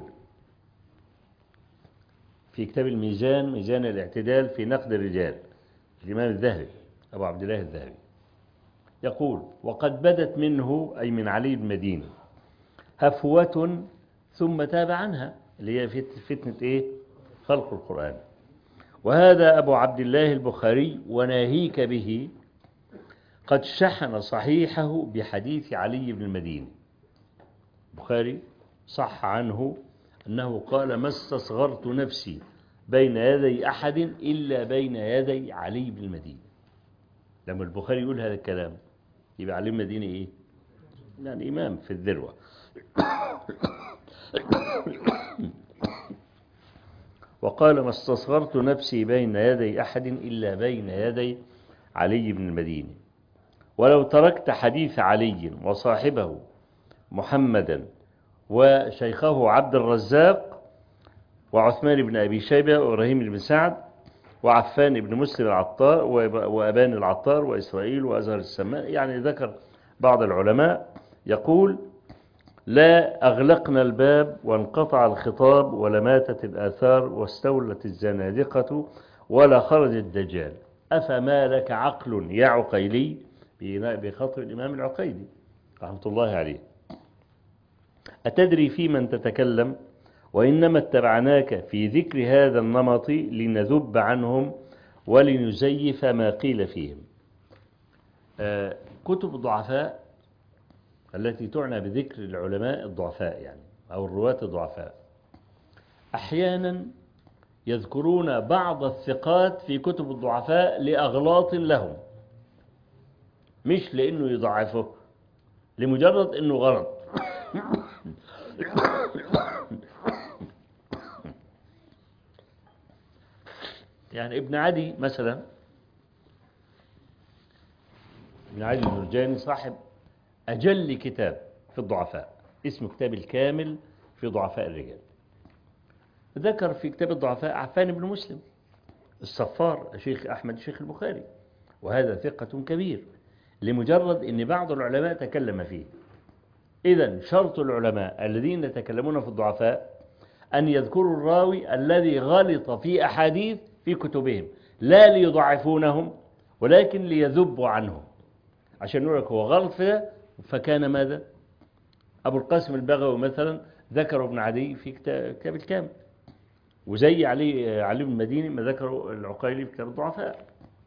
في كتاب الميزان ميزان الاعتدال في نقد الرجال الإمام الذهبي أبو عبد الله الذهبي يقول وقد بدت منه أي من علي بن المديني هفوة ثم تاب عنها اللي هي فتنة إيه خلق القرآن وهذا أبو عبد الله البخاري وناهيك به قد شحن صحيحه بحديث علي بن المديني البخاري صح عنه أنه قال ما استصغرت نفسي بين يدي أحد إلا بين يدي علي بن المديني لما البخاري يقول هذا الكلام يبقى علي بن المديني إيه يعني إمام في الذروة وقال ما استصغرت نفسي بين يدي أحد إلا بين يدي علي بن المديني ولو تركت حديث علي وصاحبه محمدا وشيخه عبد الرزاق وعثمان بن أبي شيبة وإبراهيم بن سعد وعفان بن مسلم العطار وأبان العطار وإسرائيل وأزهر السماء يعني ذكر بعض العلماء يقول لا أغلقنا الباب وانقطع الخطاب ولماتت الآثار واستولت الزنادقة ولا خرج الدجال أفما لك عقل يا عقيلي بخطر الإمام العقيلي رحمة الله عليه أتدري في من تتكلم وإنما اتبعناك في ذكر هذا النمط لنذب عنهم ولنزيف ما قيل فيهم آه، كتب الضعفاء التي تعنى بذكر العلماء الضعفاء يعني أو الرواة الضعفاء أحيانا يذكرون بعض الثقات في كتب الضعفاء لأغلاط لهم مش لأنه يضعفه لمجرد أنه غلط يعني ابن عدي مثلا ابن عدي الجرجاني صاحب أجل كتاب في الضعفاء اسمه كتاب الكامل في ضعفاء الرجال ذكر في كتاب الضعفاء عفان بن مسلم الصفار شيخ أحمد شيخ البخاري وهذا ثقة كبير لمجرد أن بعض العلماء تكلم فيه إذا شرط العلماء الذين يتكلمون في الضعفاء أن يذكروا الراوي الذي غلط في أحاديث في كتبهم لا ليضعفونهم ولكن ليذبوا عنهم عشان نقول لك هو غلط في ده فكان ماذا أبو القاسم البغوي مثلا ذكر ابن عدي في كتاب الكامل وزي علي علي بن المديني ما ذكروا العقيلي في كتاب الضعفاء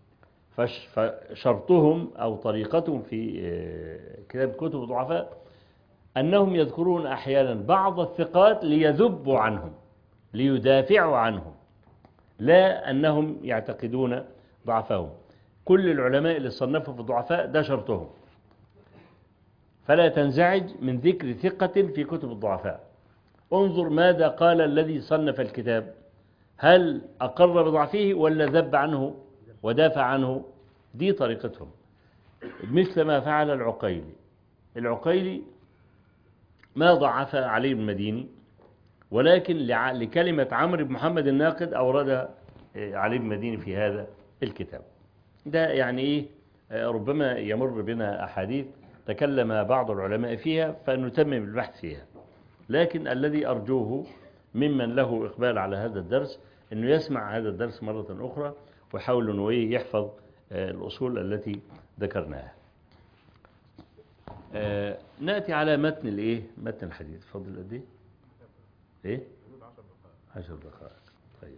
فشرطهم أو طريقتهم في كتاب كتب الضعفاء أنهم يذكرون أحيانا بعض الثقات ليذبوا عنهم ليدافعوا عنهم لا أنهم يعتقدون ضعفهم كل العلماء اللي صنفوا في الضعفاء ده شرطهم فلا تنزعج من ذكر ثقة في كتب الضعفاء انظر ماذا قال الذي صنف الكتاب هل أقر بضعفه ولا ذب عنه ودافع عنه دي طريقتهم مثل ما فعل العقيلي العقيلي ما ضعف علي بن المديني ولكن لكلمة عمرو بن محمد الناقد أورد علي بن المديني في هذا الكتاب ده يعني إيه ربما يمر بنا أحاديث تكلم بعض العلماء فيها فنتمم البحث فيها لكن الذي أرجوه ممن له إقبال على هذا الدرس أنه يسمع هذا الدرس مرة أخرى ويحاول أنه يحفظ الأصول التي ذكرناها نأتي على متن الإيه متن الحديث فضل قد إيه إيه عشر دقائق طيب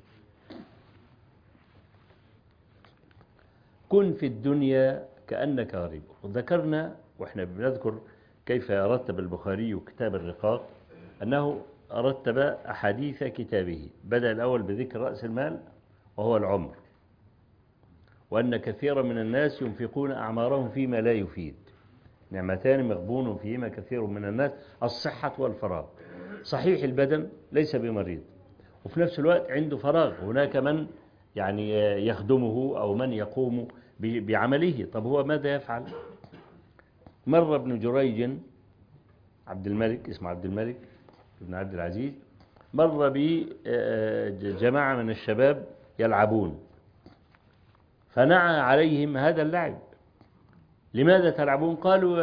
كن في الدنيا كأنك غريب وذكرنا وإحنا بنذكر كيف رتب البخاري كتاب الرقاق أنه رتب أحاديث كتابه بدأ الأول بذكر رأس المال وهو العمر وأن كثيرا من الناس ينفقون أعمارهم فيما لا يفيد نعمتان مغبون فيهما كثير من الناس الصحة والفراغ صحيح البدن ليس بمريض وفي نفس الوقت عنده فراغ هناك من يعني يخدمه أو من يقوم بعمله طب هو ماذا يفعل مر ابن جريج عبد الملك اسمه عبد الملك ابن عبد العزيز مر بجماعة من الشباب يلعبون فنعى عليهم هذا اللعب لماذا تلعبون قالوا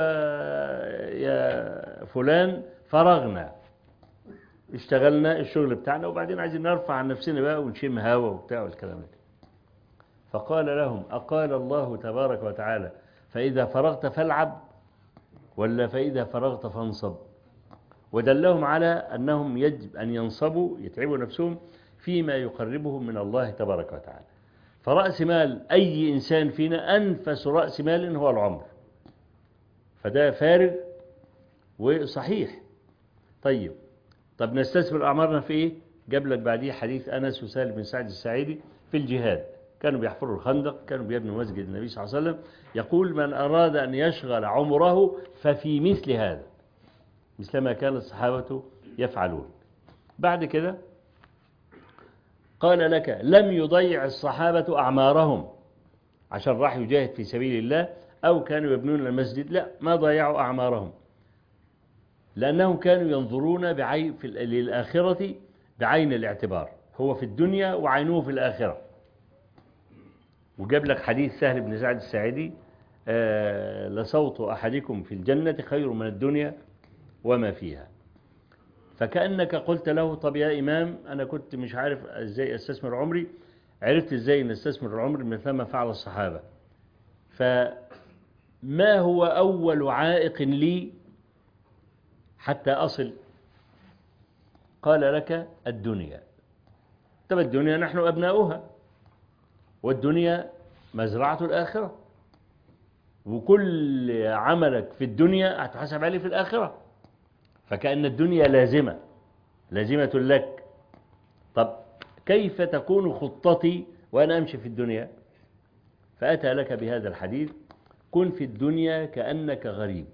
يا فلان فرغنا اشتغلنا الشغل بتاعنا وبعدين عايزين نرفع عن نفسنا بقى ونشم هوا وبتاع والكلام ده فقال لهم أقال الله تبارك وتعالى فإذا فرغت فالعب ولا فإذا فرغت فانصب ودلهم على أنهم يجب أن ينصبوا يتعبوا نفسهم فيما يقربهم من الله تبارك وتعالى فرأس مال أي إنسان فينا أنفس رأس مال هو العمر فده فارغ وصحيح طيب طب نستثمر أعمارنا في إيه جاب لك بعديه حديث أنس وسهل بن سعد السعيدي في الجهاد كانوا بيحفروا الخندق كانوا بيبنوا مسجد النبي صلى الله عليه وسلم يقول من أراد أن يشغل عمره ففي مثل هذا مثل ما كان الصحابة يفعلون بعد كده قال لك لم يضيع الصحابة أعمارهم عشان راح يجاهد في سبيل الله أو كانوا يبنون المسجد لا ما ضيعوا أعمارهم لأنهم كانوا ينظرون بعين في للآخرة بعين الاعتبار هو في الدنيا وعينه في الآخرة وجاب لك حديث سهل بن سعد الساعدي آه لصوت أحدكم في الجنة خير من الدنيا وما فيها فكأنك قلت له طب يا إمام أنا كنت مش عارف إزاي أستثمر عمري عرفت إزاي أن أستثمر العمر مثل ما فعل الصحابة فما هو أول عائق لي حتى أصل قال لك الدنيا طب الدنيا نحن أبناؤها والدنيا مزرعة الآخرة وكل عملك في الدنيا هتحاسب عليه في الآخرة فكأن الدنيا لازمة لازمة لك طب كيف تكون خطتي وأنا أمشي في الدنيا فأتى لك بهذا الحديث كن في الدنيا كأنك غريب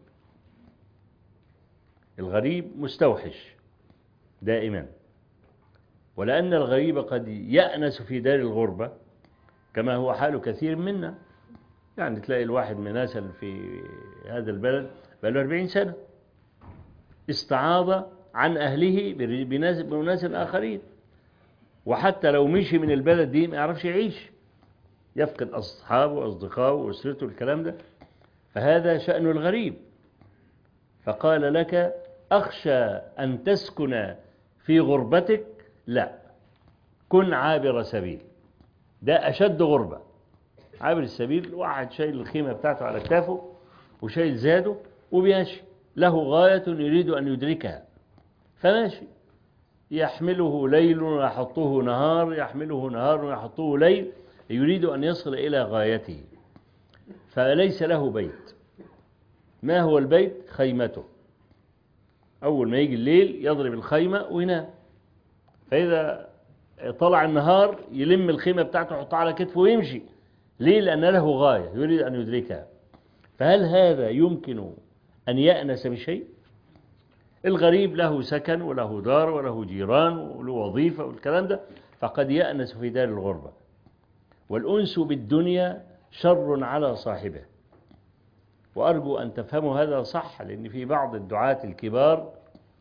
الغريب مستوحش دائما ولأن الغريب قد يأنس في دار الغربة كما هو حال كثير منا يعني تلاقي الواحد مناسل في هذا البلد بقاله 40 سنة استعاض عن أهله بناس بناس آخرين وحتى لو مشي من البلد دي ما يعرفش يعيش يفقد أصحابه وأصدقائه وأسرته الكلام ده فهذا شأن الغريب فقال لك أخشى أن تسكن في غربتك لا كن عابر سبيل ده أشد غربة عابر السبيل واحد شايل الخيمة بتاعته على كتافه وشايل زاده وبيمشي له غاية يريد أن يدركها فماشي يحمله ليل ويحطه نهار يحمله نهار ويحطه ليل يريد أن يصل إلى غايته فليس له بيت ما هو البيت خيمته أول ما يجي الليل يضرب الخيمة وينام فإذا طلع النهار يلم الخيمة بتاعته يحطها على كتفه ويمشي ليه لأن له غاية يريد أن يدركها فهل هذا يمكن أن يأنس بشيء الغريب له سكن وله دار وله جيران وله وظيفة والكلام ده فقد يأنس في دار الغربة والأنس بالدنيا شر على صاحبه وأرجو أن تفهموا هذا صح لأن في بعض الدعاة الكبار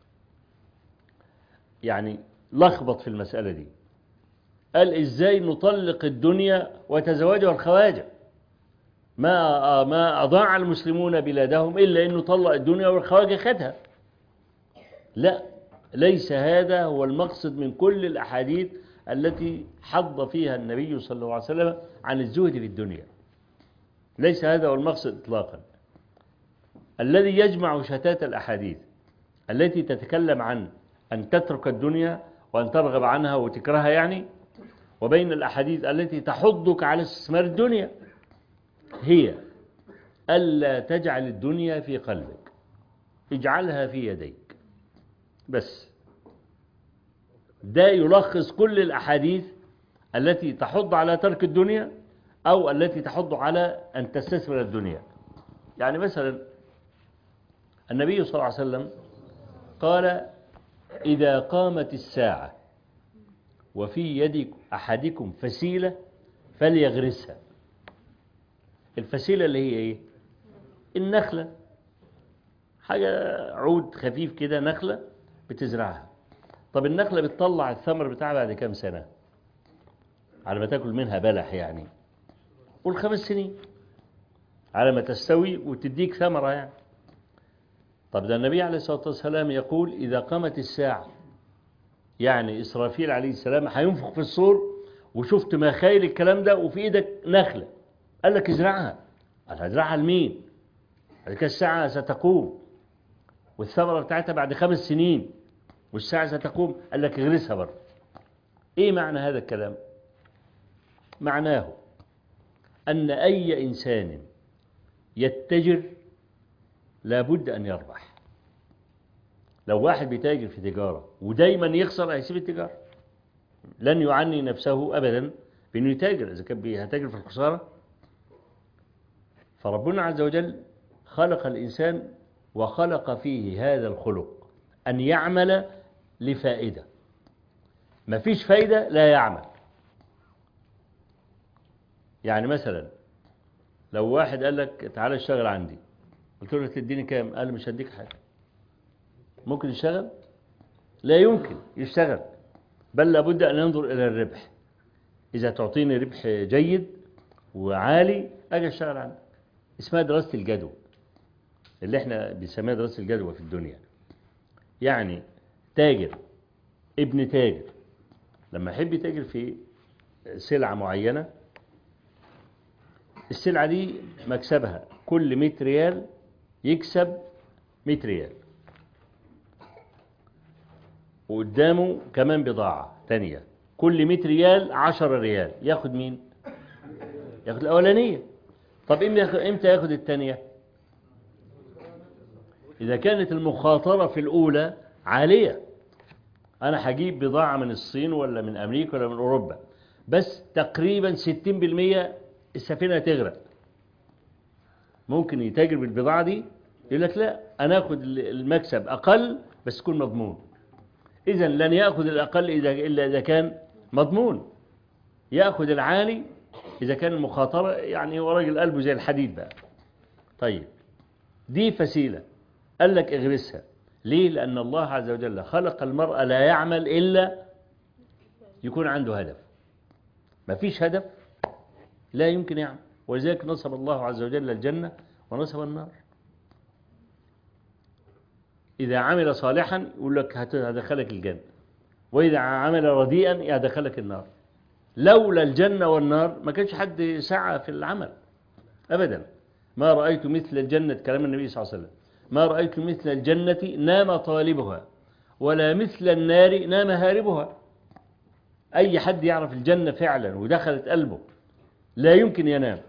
يعني لخبط في المسألة دي قال إزاي نطلق الدنيا وتزوجها الخواجة ما ما أضاع المسلمون بلادهم إلا أنه طلق الدنيا والخواجة خدها لا ليس هذا هو المقصد من كل الأحاديث التي حض فيها النبي صلى الله عليه وسلم عن الزهد في الدنيا ليس هذا هو المقصد إطلاقا الذي يجمع شتات الأحاديث التي تتكلم عن أن تترك الدنيا وأن ترغب عنها وتكرهها يعني وبين الأحاديث التي تحضك على استثمار الدنيا هي ألا تجعل الدنيا في قلبك اجعلها في يديك بس ده يلخص كل الأحاديث التي تحض على ترك الدنيا أو التي تحض على أن تستثمر الدنيا يعني مثلا النبي صلى الله عليه وسلم قال إذا قامت الساعة وفي يد أحدكم فسيلة فليغرسها الفسيلة اللي هي إيه النخلة حاجة عود خفيف كده نخلة بتزرعها طب النخلة بتطلع الثمر بتاعها بعد كام سنة على ما تاكل منها بلح يعني قول خمس سنين على ما تستوي وتديك ثمرة يعني طب ده النبي عليه الصلاة والسلام يقول إذا قامت الساعة يعني إسرافيل عليه السلام هينفخ في الصور وشفت مخايل الكلام ده وفي إيدك نخلة قال لك ازرعها قال هزرعها لمين قال الساعة ستقوم والثمرة بتاعتها بعد خمس سنين والساعة ستقوم قال لك اغرسها برضه ايه معنى هذا الكلام معناه أن أي إنسان يتجر لابد أن يربح لو واحد بيتاجر في تجارة ودايما يخسر هيسيب التجارة لن يعني نفسه أبدا بأنه يتاجر إذا كان هيتاجر في الخسارة فربنا عز وجل خلق الإنسان وخلق فيه هذا الخلق أن يعمل لفائدة ما فيش فايدة لا يعمل يعني مثلا لو واحد قال لك تعالى اشتغل عندي قلت له تديني كام قال مش هديك حاجة ممكن يشتغل لا يمكن يشتغل بل لابد أن ينظر إلى الربح إذا تعطيني ربح جيد وعالي أجي أشتغل عندك اسمها دراسة الجدوى اللي احنا بنسميها دراسة الجدوى في الدنيا يعني تاجر ابن تاجر لما يحب يتاجر في سلعة معينة السلعة دي مكسبها كل 100 ريال يكسب 100 ريال وقدامه كمان بضاعة تانية كل 100 ريال 10 ريال ياخد مين ياخد الأولانية طب إمتى ياخد- إمتى ياخد الثانية إذا كانت المخاطرة في الأولى عالية أنا هجيب بضاعة من الصين ولا من أمريكا ولا من أوروبا بس تقريبا 60% السفينة تغرق ممكن يتاجر بالبضاعة دي يقول لك لا أنا أخذ المكسب أقل بس يكون مضمون إذا لن يأخذ الأقل إذا- إلا إذا كان مضمون يأخذ العالي إذا كان المخاطرة يعني هو راجل قلبه زي الحديد بقى طيب دي فسيلة قال لك اغرسها ليه لأن الله عز وجل خلق المرء لا يعمل إلا يكون عنده هدف ما فيش هدف لا يمكن يعمل ولذلك نصب الله عز وجل الجنة ونصب النار إذا عمل صالحا يقول لك هت- هدخلك الجنة وإذا عمل رديئا يدخلك النار لولا الجنة والنار ما كانش حد سعى في العمل أبدا ما رأيت مثل الجنة كلام النبي صلى الله عليه وسلم ما رأيت مثل الجنة نام طالبها ولا مثل النار نام هاربها أي حد يعرف الجنة فعلا ودخلت قلبه لا يمكن ينام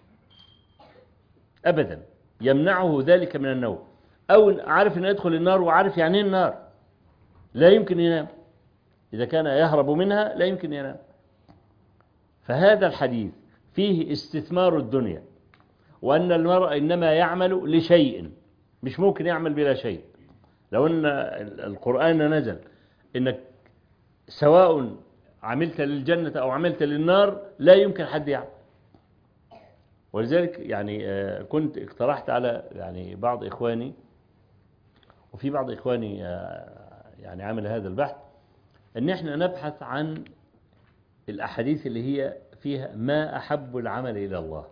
أبدا يمنعه ذلك من النوم أو عارف أن يدخل النار وعارف يعني إيه النار لا يمكن ينام إذا كان يهرب منها لا يمكن ينام فهذا الحديث فيه استثمار الدنيا وأن المرء إنما يعمل لشيء مش ممكن يعمل بلا شيء لو أن القرآن نزل إنك سواء عملت للجنة أو عملت للنار لا يمكن حد يعمل ولذلك يعني آه، كنت اقترحت على يعني بعض إخواني وفي بعض إخواني آه، يعني عمل هذا البحث أن احنا نبحث عن الأحاديث اللي هي فيها ما أحب العمل إلى الله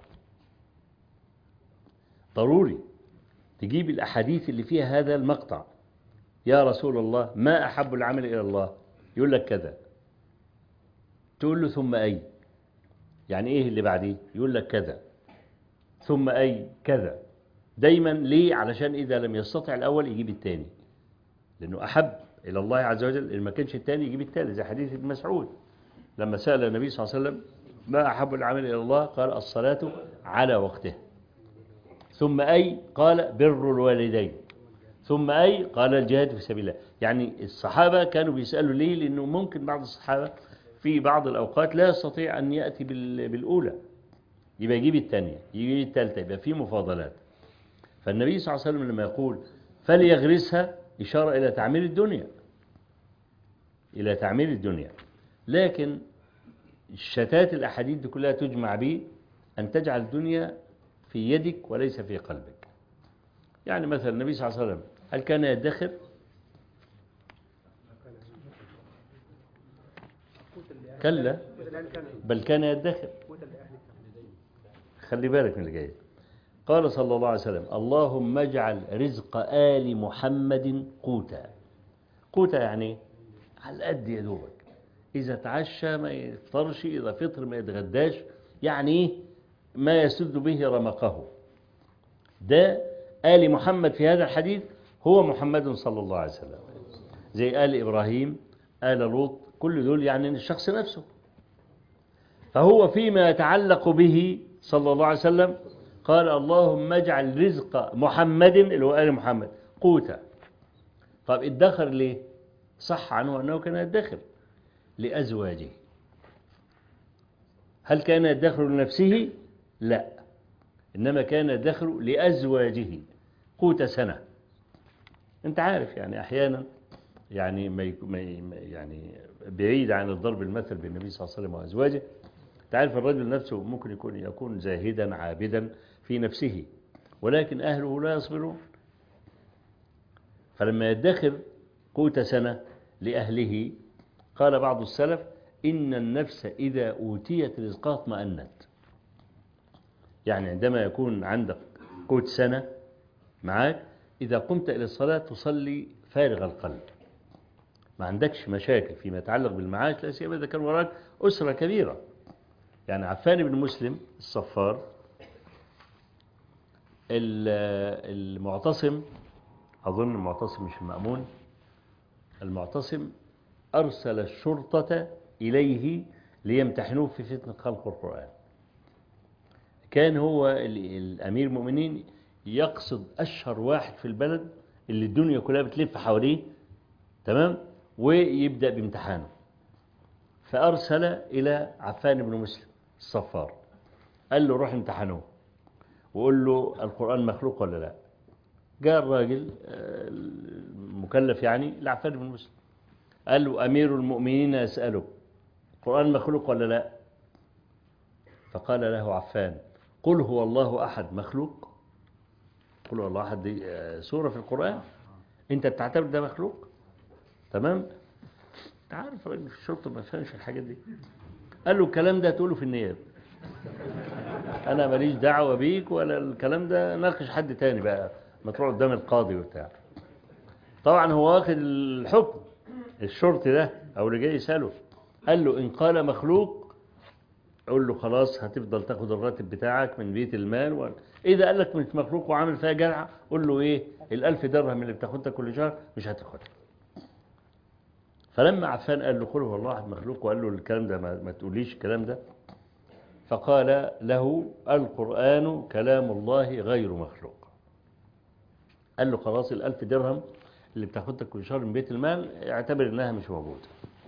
ضروري تجيب الأحاديث اللي فيها هذا المقطع يا رسول الله ما أحب العمل إلى الله يقول لك كذا تقول له ثم أي يعني إيه اللي بعديه يقول لك كذا ثم أي كذا دايما ليه علشان إذا لم يستطع الأول يجيب الثاني لأنه أحب إلى الله عز وجل إن ما كانش الثاني يجيب الثالث زي حديث ابن مسعود لما سأل النبي صلى الله عليه وسلم ما أحب العمل إلى الله قال الصلاة على وقته ثم أي قال بر الوالدين ثم أي قال الجهاد في سبيل الله يعني الصحابة كانوا بيسألوا ليه لأنه ممكن بعض الصحابة في بعض الأوقات لا يستطيع أن يأتي بال- بالأولى يبقى يجيب الثانية يجيب الثالثة يبقى في مفاضلات فالنبي صلى الله عليه وسلم لما يقول فليغرسها إشارة إلى تعمير الدنيا إلى تعمير الدنيا لكن شتات الأحاديث دي كلها تجمع به أن تجعل الدنيا في يدك وليس في قلبك يعني مثلا النبي صلى الله عليه وسلم هل كان يدخر كلا بل كان يدخر خلي بالك من اللي جاي قال صلى الله عليه وسلم اللهم اجعل رزق آل محمد قوتا قوتا يعني على قد يا دوبك إذا تعشى ما يفطرش إذا فطر ما يتغداش يعني إيه ما يسد به رمقه ده آل محمد في هذا الحديث هو محمد صلى الله عليه وسلم زي آل إبراهيم آل لوط كل دول يعني الشخص نفسه فهو فيما يتعلق به صلى الله عليه وسلم قال اللهم اجعل رزق محمد اللي هو آل محمد قوتا طب ادخر ليه صح عنه أنه كان يدخر لأزواجه هل كان يدخر لنفسه لا إنما كان يدخر لأزواجه قوت سنة أنت عارف يعني أحيانا يعني ما يك- ما ي- ما- يعني بعيد عن الضرب المثل بالنبي صلى الله عليه وسلم وأزواجه تعرف الرجل نفسه ممكن يكون يكون زاهدا عابدا في نفسه ولكن أهله لا يصبرون فلما يدخر قوت سنة لأهله قال بعض السلف إن النفس إذا أوتيت رزقها اطمأنت يعني عندما يكون عندك قوت سنة معاك إذا قمت إلى الصلاة تصلي فارغ القلب ما عندكش مشاكل فيما يتعلق بالمعاش لا سيما إذا كان وراك أسرة كبيرة يعني عفان بن مسلم الصفار ال- المعتصم أظن المعتصم مش المأمون المعتصم أرسل الشرطة إليه ليمتحنوه في فتنة خلق القرآن كان هو ال- الأمير المؤمنين يقصد أشهر واحد في البلد اللي الدنيا كلها بتلف حواليه تمام ويبدأ بامتحانه فأرسل إلى عفان بن مسلم الصفار قال له روح امتحنه وقول له القرآن مخلوق ولا لا جاء الراجل آه، المكلف يعني لعفان بن مسلم قال له أمير المؤمنين يسأله القرآن مخلوق ولا لا فقال له عفان قل هو الله أحد مخلوق قل هو الله أحد دي آه، سورة في القرآن أنت بتعتبر ده مخلوق تمام انت عارف راجل في الشرطة ما فهمش الحاجات دي قال له الكلام ده تقوله في النيابة أنا ماليش دعوة بيك ولا الكلام ده ناقش حد تاني بقى ما تروح قدام القاضي وبتاع طبعا هو واخد الحكم الشرطي ده أو اللي جاي يسأله قال له إن قال مخلوق قول له خلاص هتفضل تاخد الراتب بتاعك من بيت المال و... إذا قال لك مش مخلوق وعامل فيها جدع قول له إيه الألف درهم اللي بتاخدها كل شهر مش هتاخدها فلما عفان قال له قل هو الله أحد مخلوق وقال له الكلام ده ما, ما تقوليش الكلام ده فقال له القرآن كلام الله غير مخلوق قال له خلاص الألف درهم اللي بتاخدها كل شهر من بيت المال اعتبر إنها مش موجودة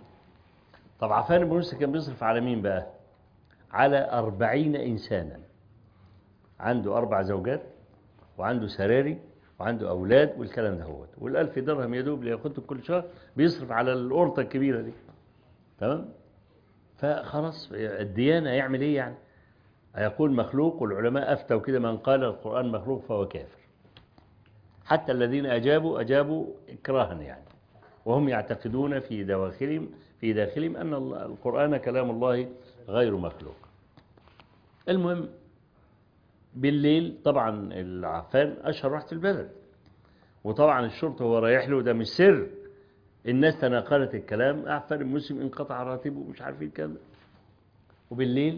طب عفان بن مسلم كان بيصرف على مين بقى على أربعين إنسانا عنده أربع زوجات وعنده سراري وعنده أولاد والكلام ده هو والألف درهم يدوب اللي ياخده كل شهر بيصرف على الأورطة الكبيرة دي تمام فخلاص الديانة يعمل إيه يعني هيقول مخلوق والعلماء أفتوا كده من قال القرآن مخلوق فهو كافر حتى الذين أجابوا أجابوا إكراها يعني وهم يعتقدون في دواخلهم في داخلهم أن الله- القرآن كلام الله غير مخلوق المهم بالليل طبعا العفان أشهر واحد في البلد وطبعا الشرطة هو رايح له ده مش سر الناس تناقلت الكلام عفان المسلم انقطع راتبه ومش عارفين كذا وبالليل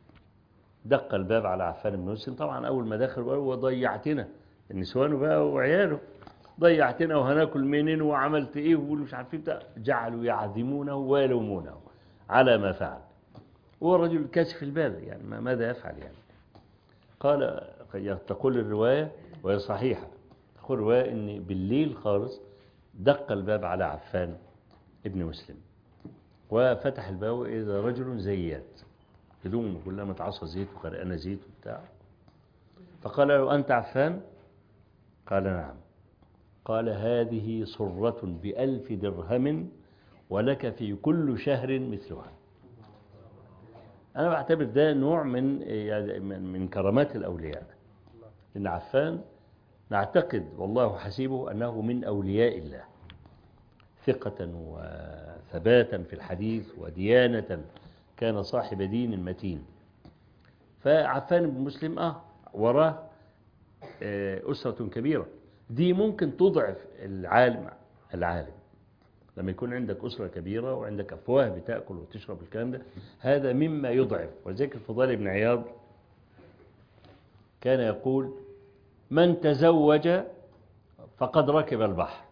دق الباب على عفان بن مسلم طبعا أول ما دخل قال وضيعتنا النسوان بقى وعياله ضيعتنا وهناكل منين وعملت ايه ومش عارفين بتاع جعلوا يعدمونه ويلومونه على ما فعل هو رجل كاشف البال يعني ما- ماذا يفعل يعني قال تقول الرواية وهي صحيحة تقول الرواية ان بالليل خالص دق الباب على عفان ابن مسلم وفتح الباب إذا رجل زيات هدومه كلها متعصى زيت وغرقانة زيت وبتاع فقال له أنت عفان قال نعم قال هذه صرة بألف درهم ولك في كل شهر مثلها أنا بعتبر ده نوع من يعني من من كرامات الأولياء إن عفان نعتقد والله حسيبه أنه من أولياء الله ثقة وثباتا في الحديث وديانة كان صاحب دين متين فعفان بن مسلم آه وراه آه، أسرة كبيرة دي ممكن تضعف العالم العالم لما يكون عندك أسرة كبيرة وعندك أفواه بتأكل وتشرب الكلام ده هذا مما يضعف ولذلك الفضال بن عياض كان يقول من تزوج فقد ركب البحر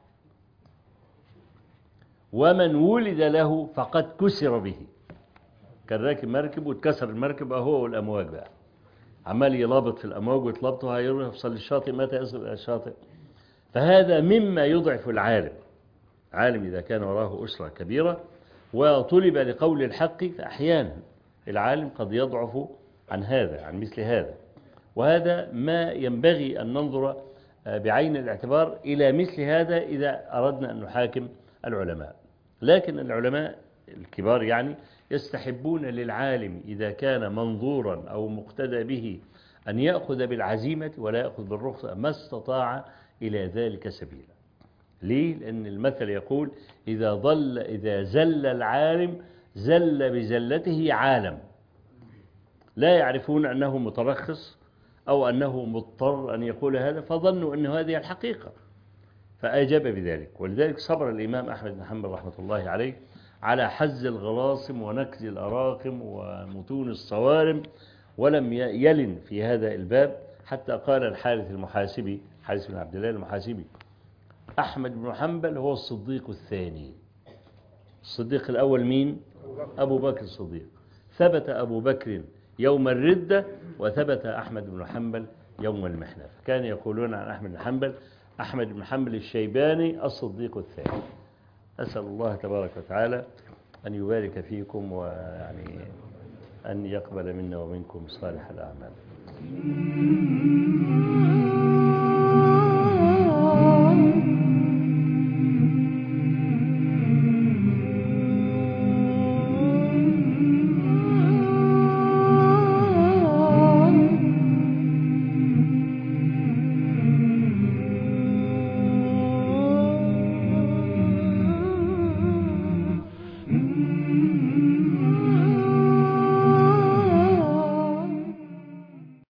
ومن ولد له فقد كسر به كان راكب مركب واتكسر المركب هو والأمواج بقى عمال يلابط في الأمواج ويطلبته هيوصل للشاطئ متى يصل إلى الشاطئ فهذا مما يضعف العالم عالم إذا كان وراه أسرة كبيرة وطلب لقول الحق فأحيانا العالم قد يضعف عن هذا عن مثل هذا وهذا ما ينبغي أن ننظر بعين الاعتبار إلى مثل هذا إذا أردنا أن نحاكم العلماء لكن العلماء الكبار يعني يستحبون للعالم إذا كان منظورا أو مقتدى به أن يأخذ بالعزيمة ولا يأخذ بالرخصة ما استطاع إلى ذلك سبيلا ليه؟ لأن المثل يقول إذا ضل إذا زل العالم زل بزلته عالم لا يعرفون أنه مترخص أو أنه مضطر أن يقول هذا فظنوا أن هذه الحقيقة فأجاب بذلك ولذلك صبر الإمام أحمد بن حنبل رحمة الله عليه على حز الغراصم ونكز الأراقم ومتون الصوارم ولم يلن في هذا الباب حتى قال الحارث المحاسبي حارث بن عبد الله المحاسبي أحمد بن حنبل هو الصديق الثاني الصديق الأول مين؟ أبو بكر الصديق ثبت أبو بكر يوم الردة وثبت أحمد بن حنبل يوم المحنة فكان يقولون عن أحمد بن حنبل أحمد بن حنبل الشيباني الصديق الثاني أسأل الله تبارك وتعالى أن يبارك فيكم ويعني أن يقبل منا ومنكم صالح الأعمال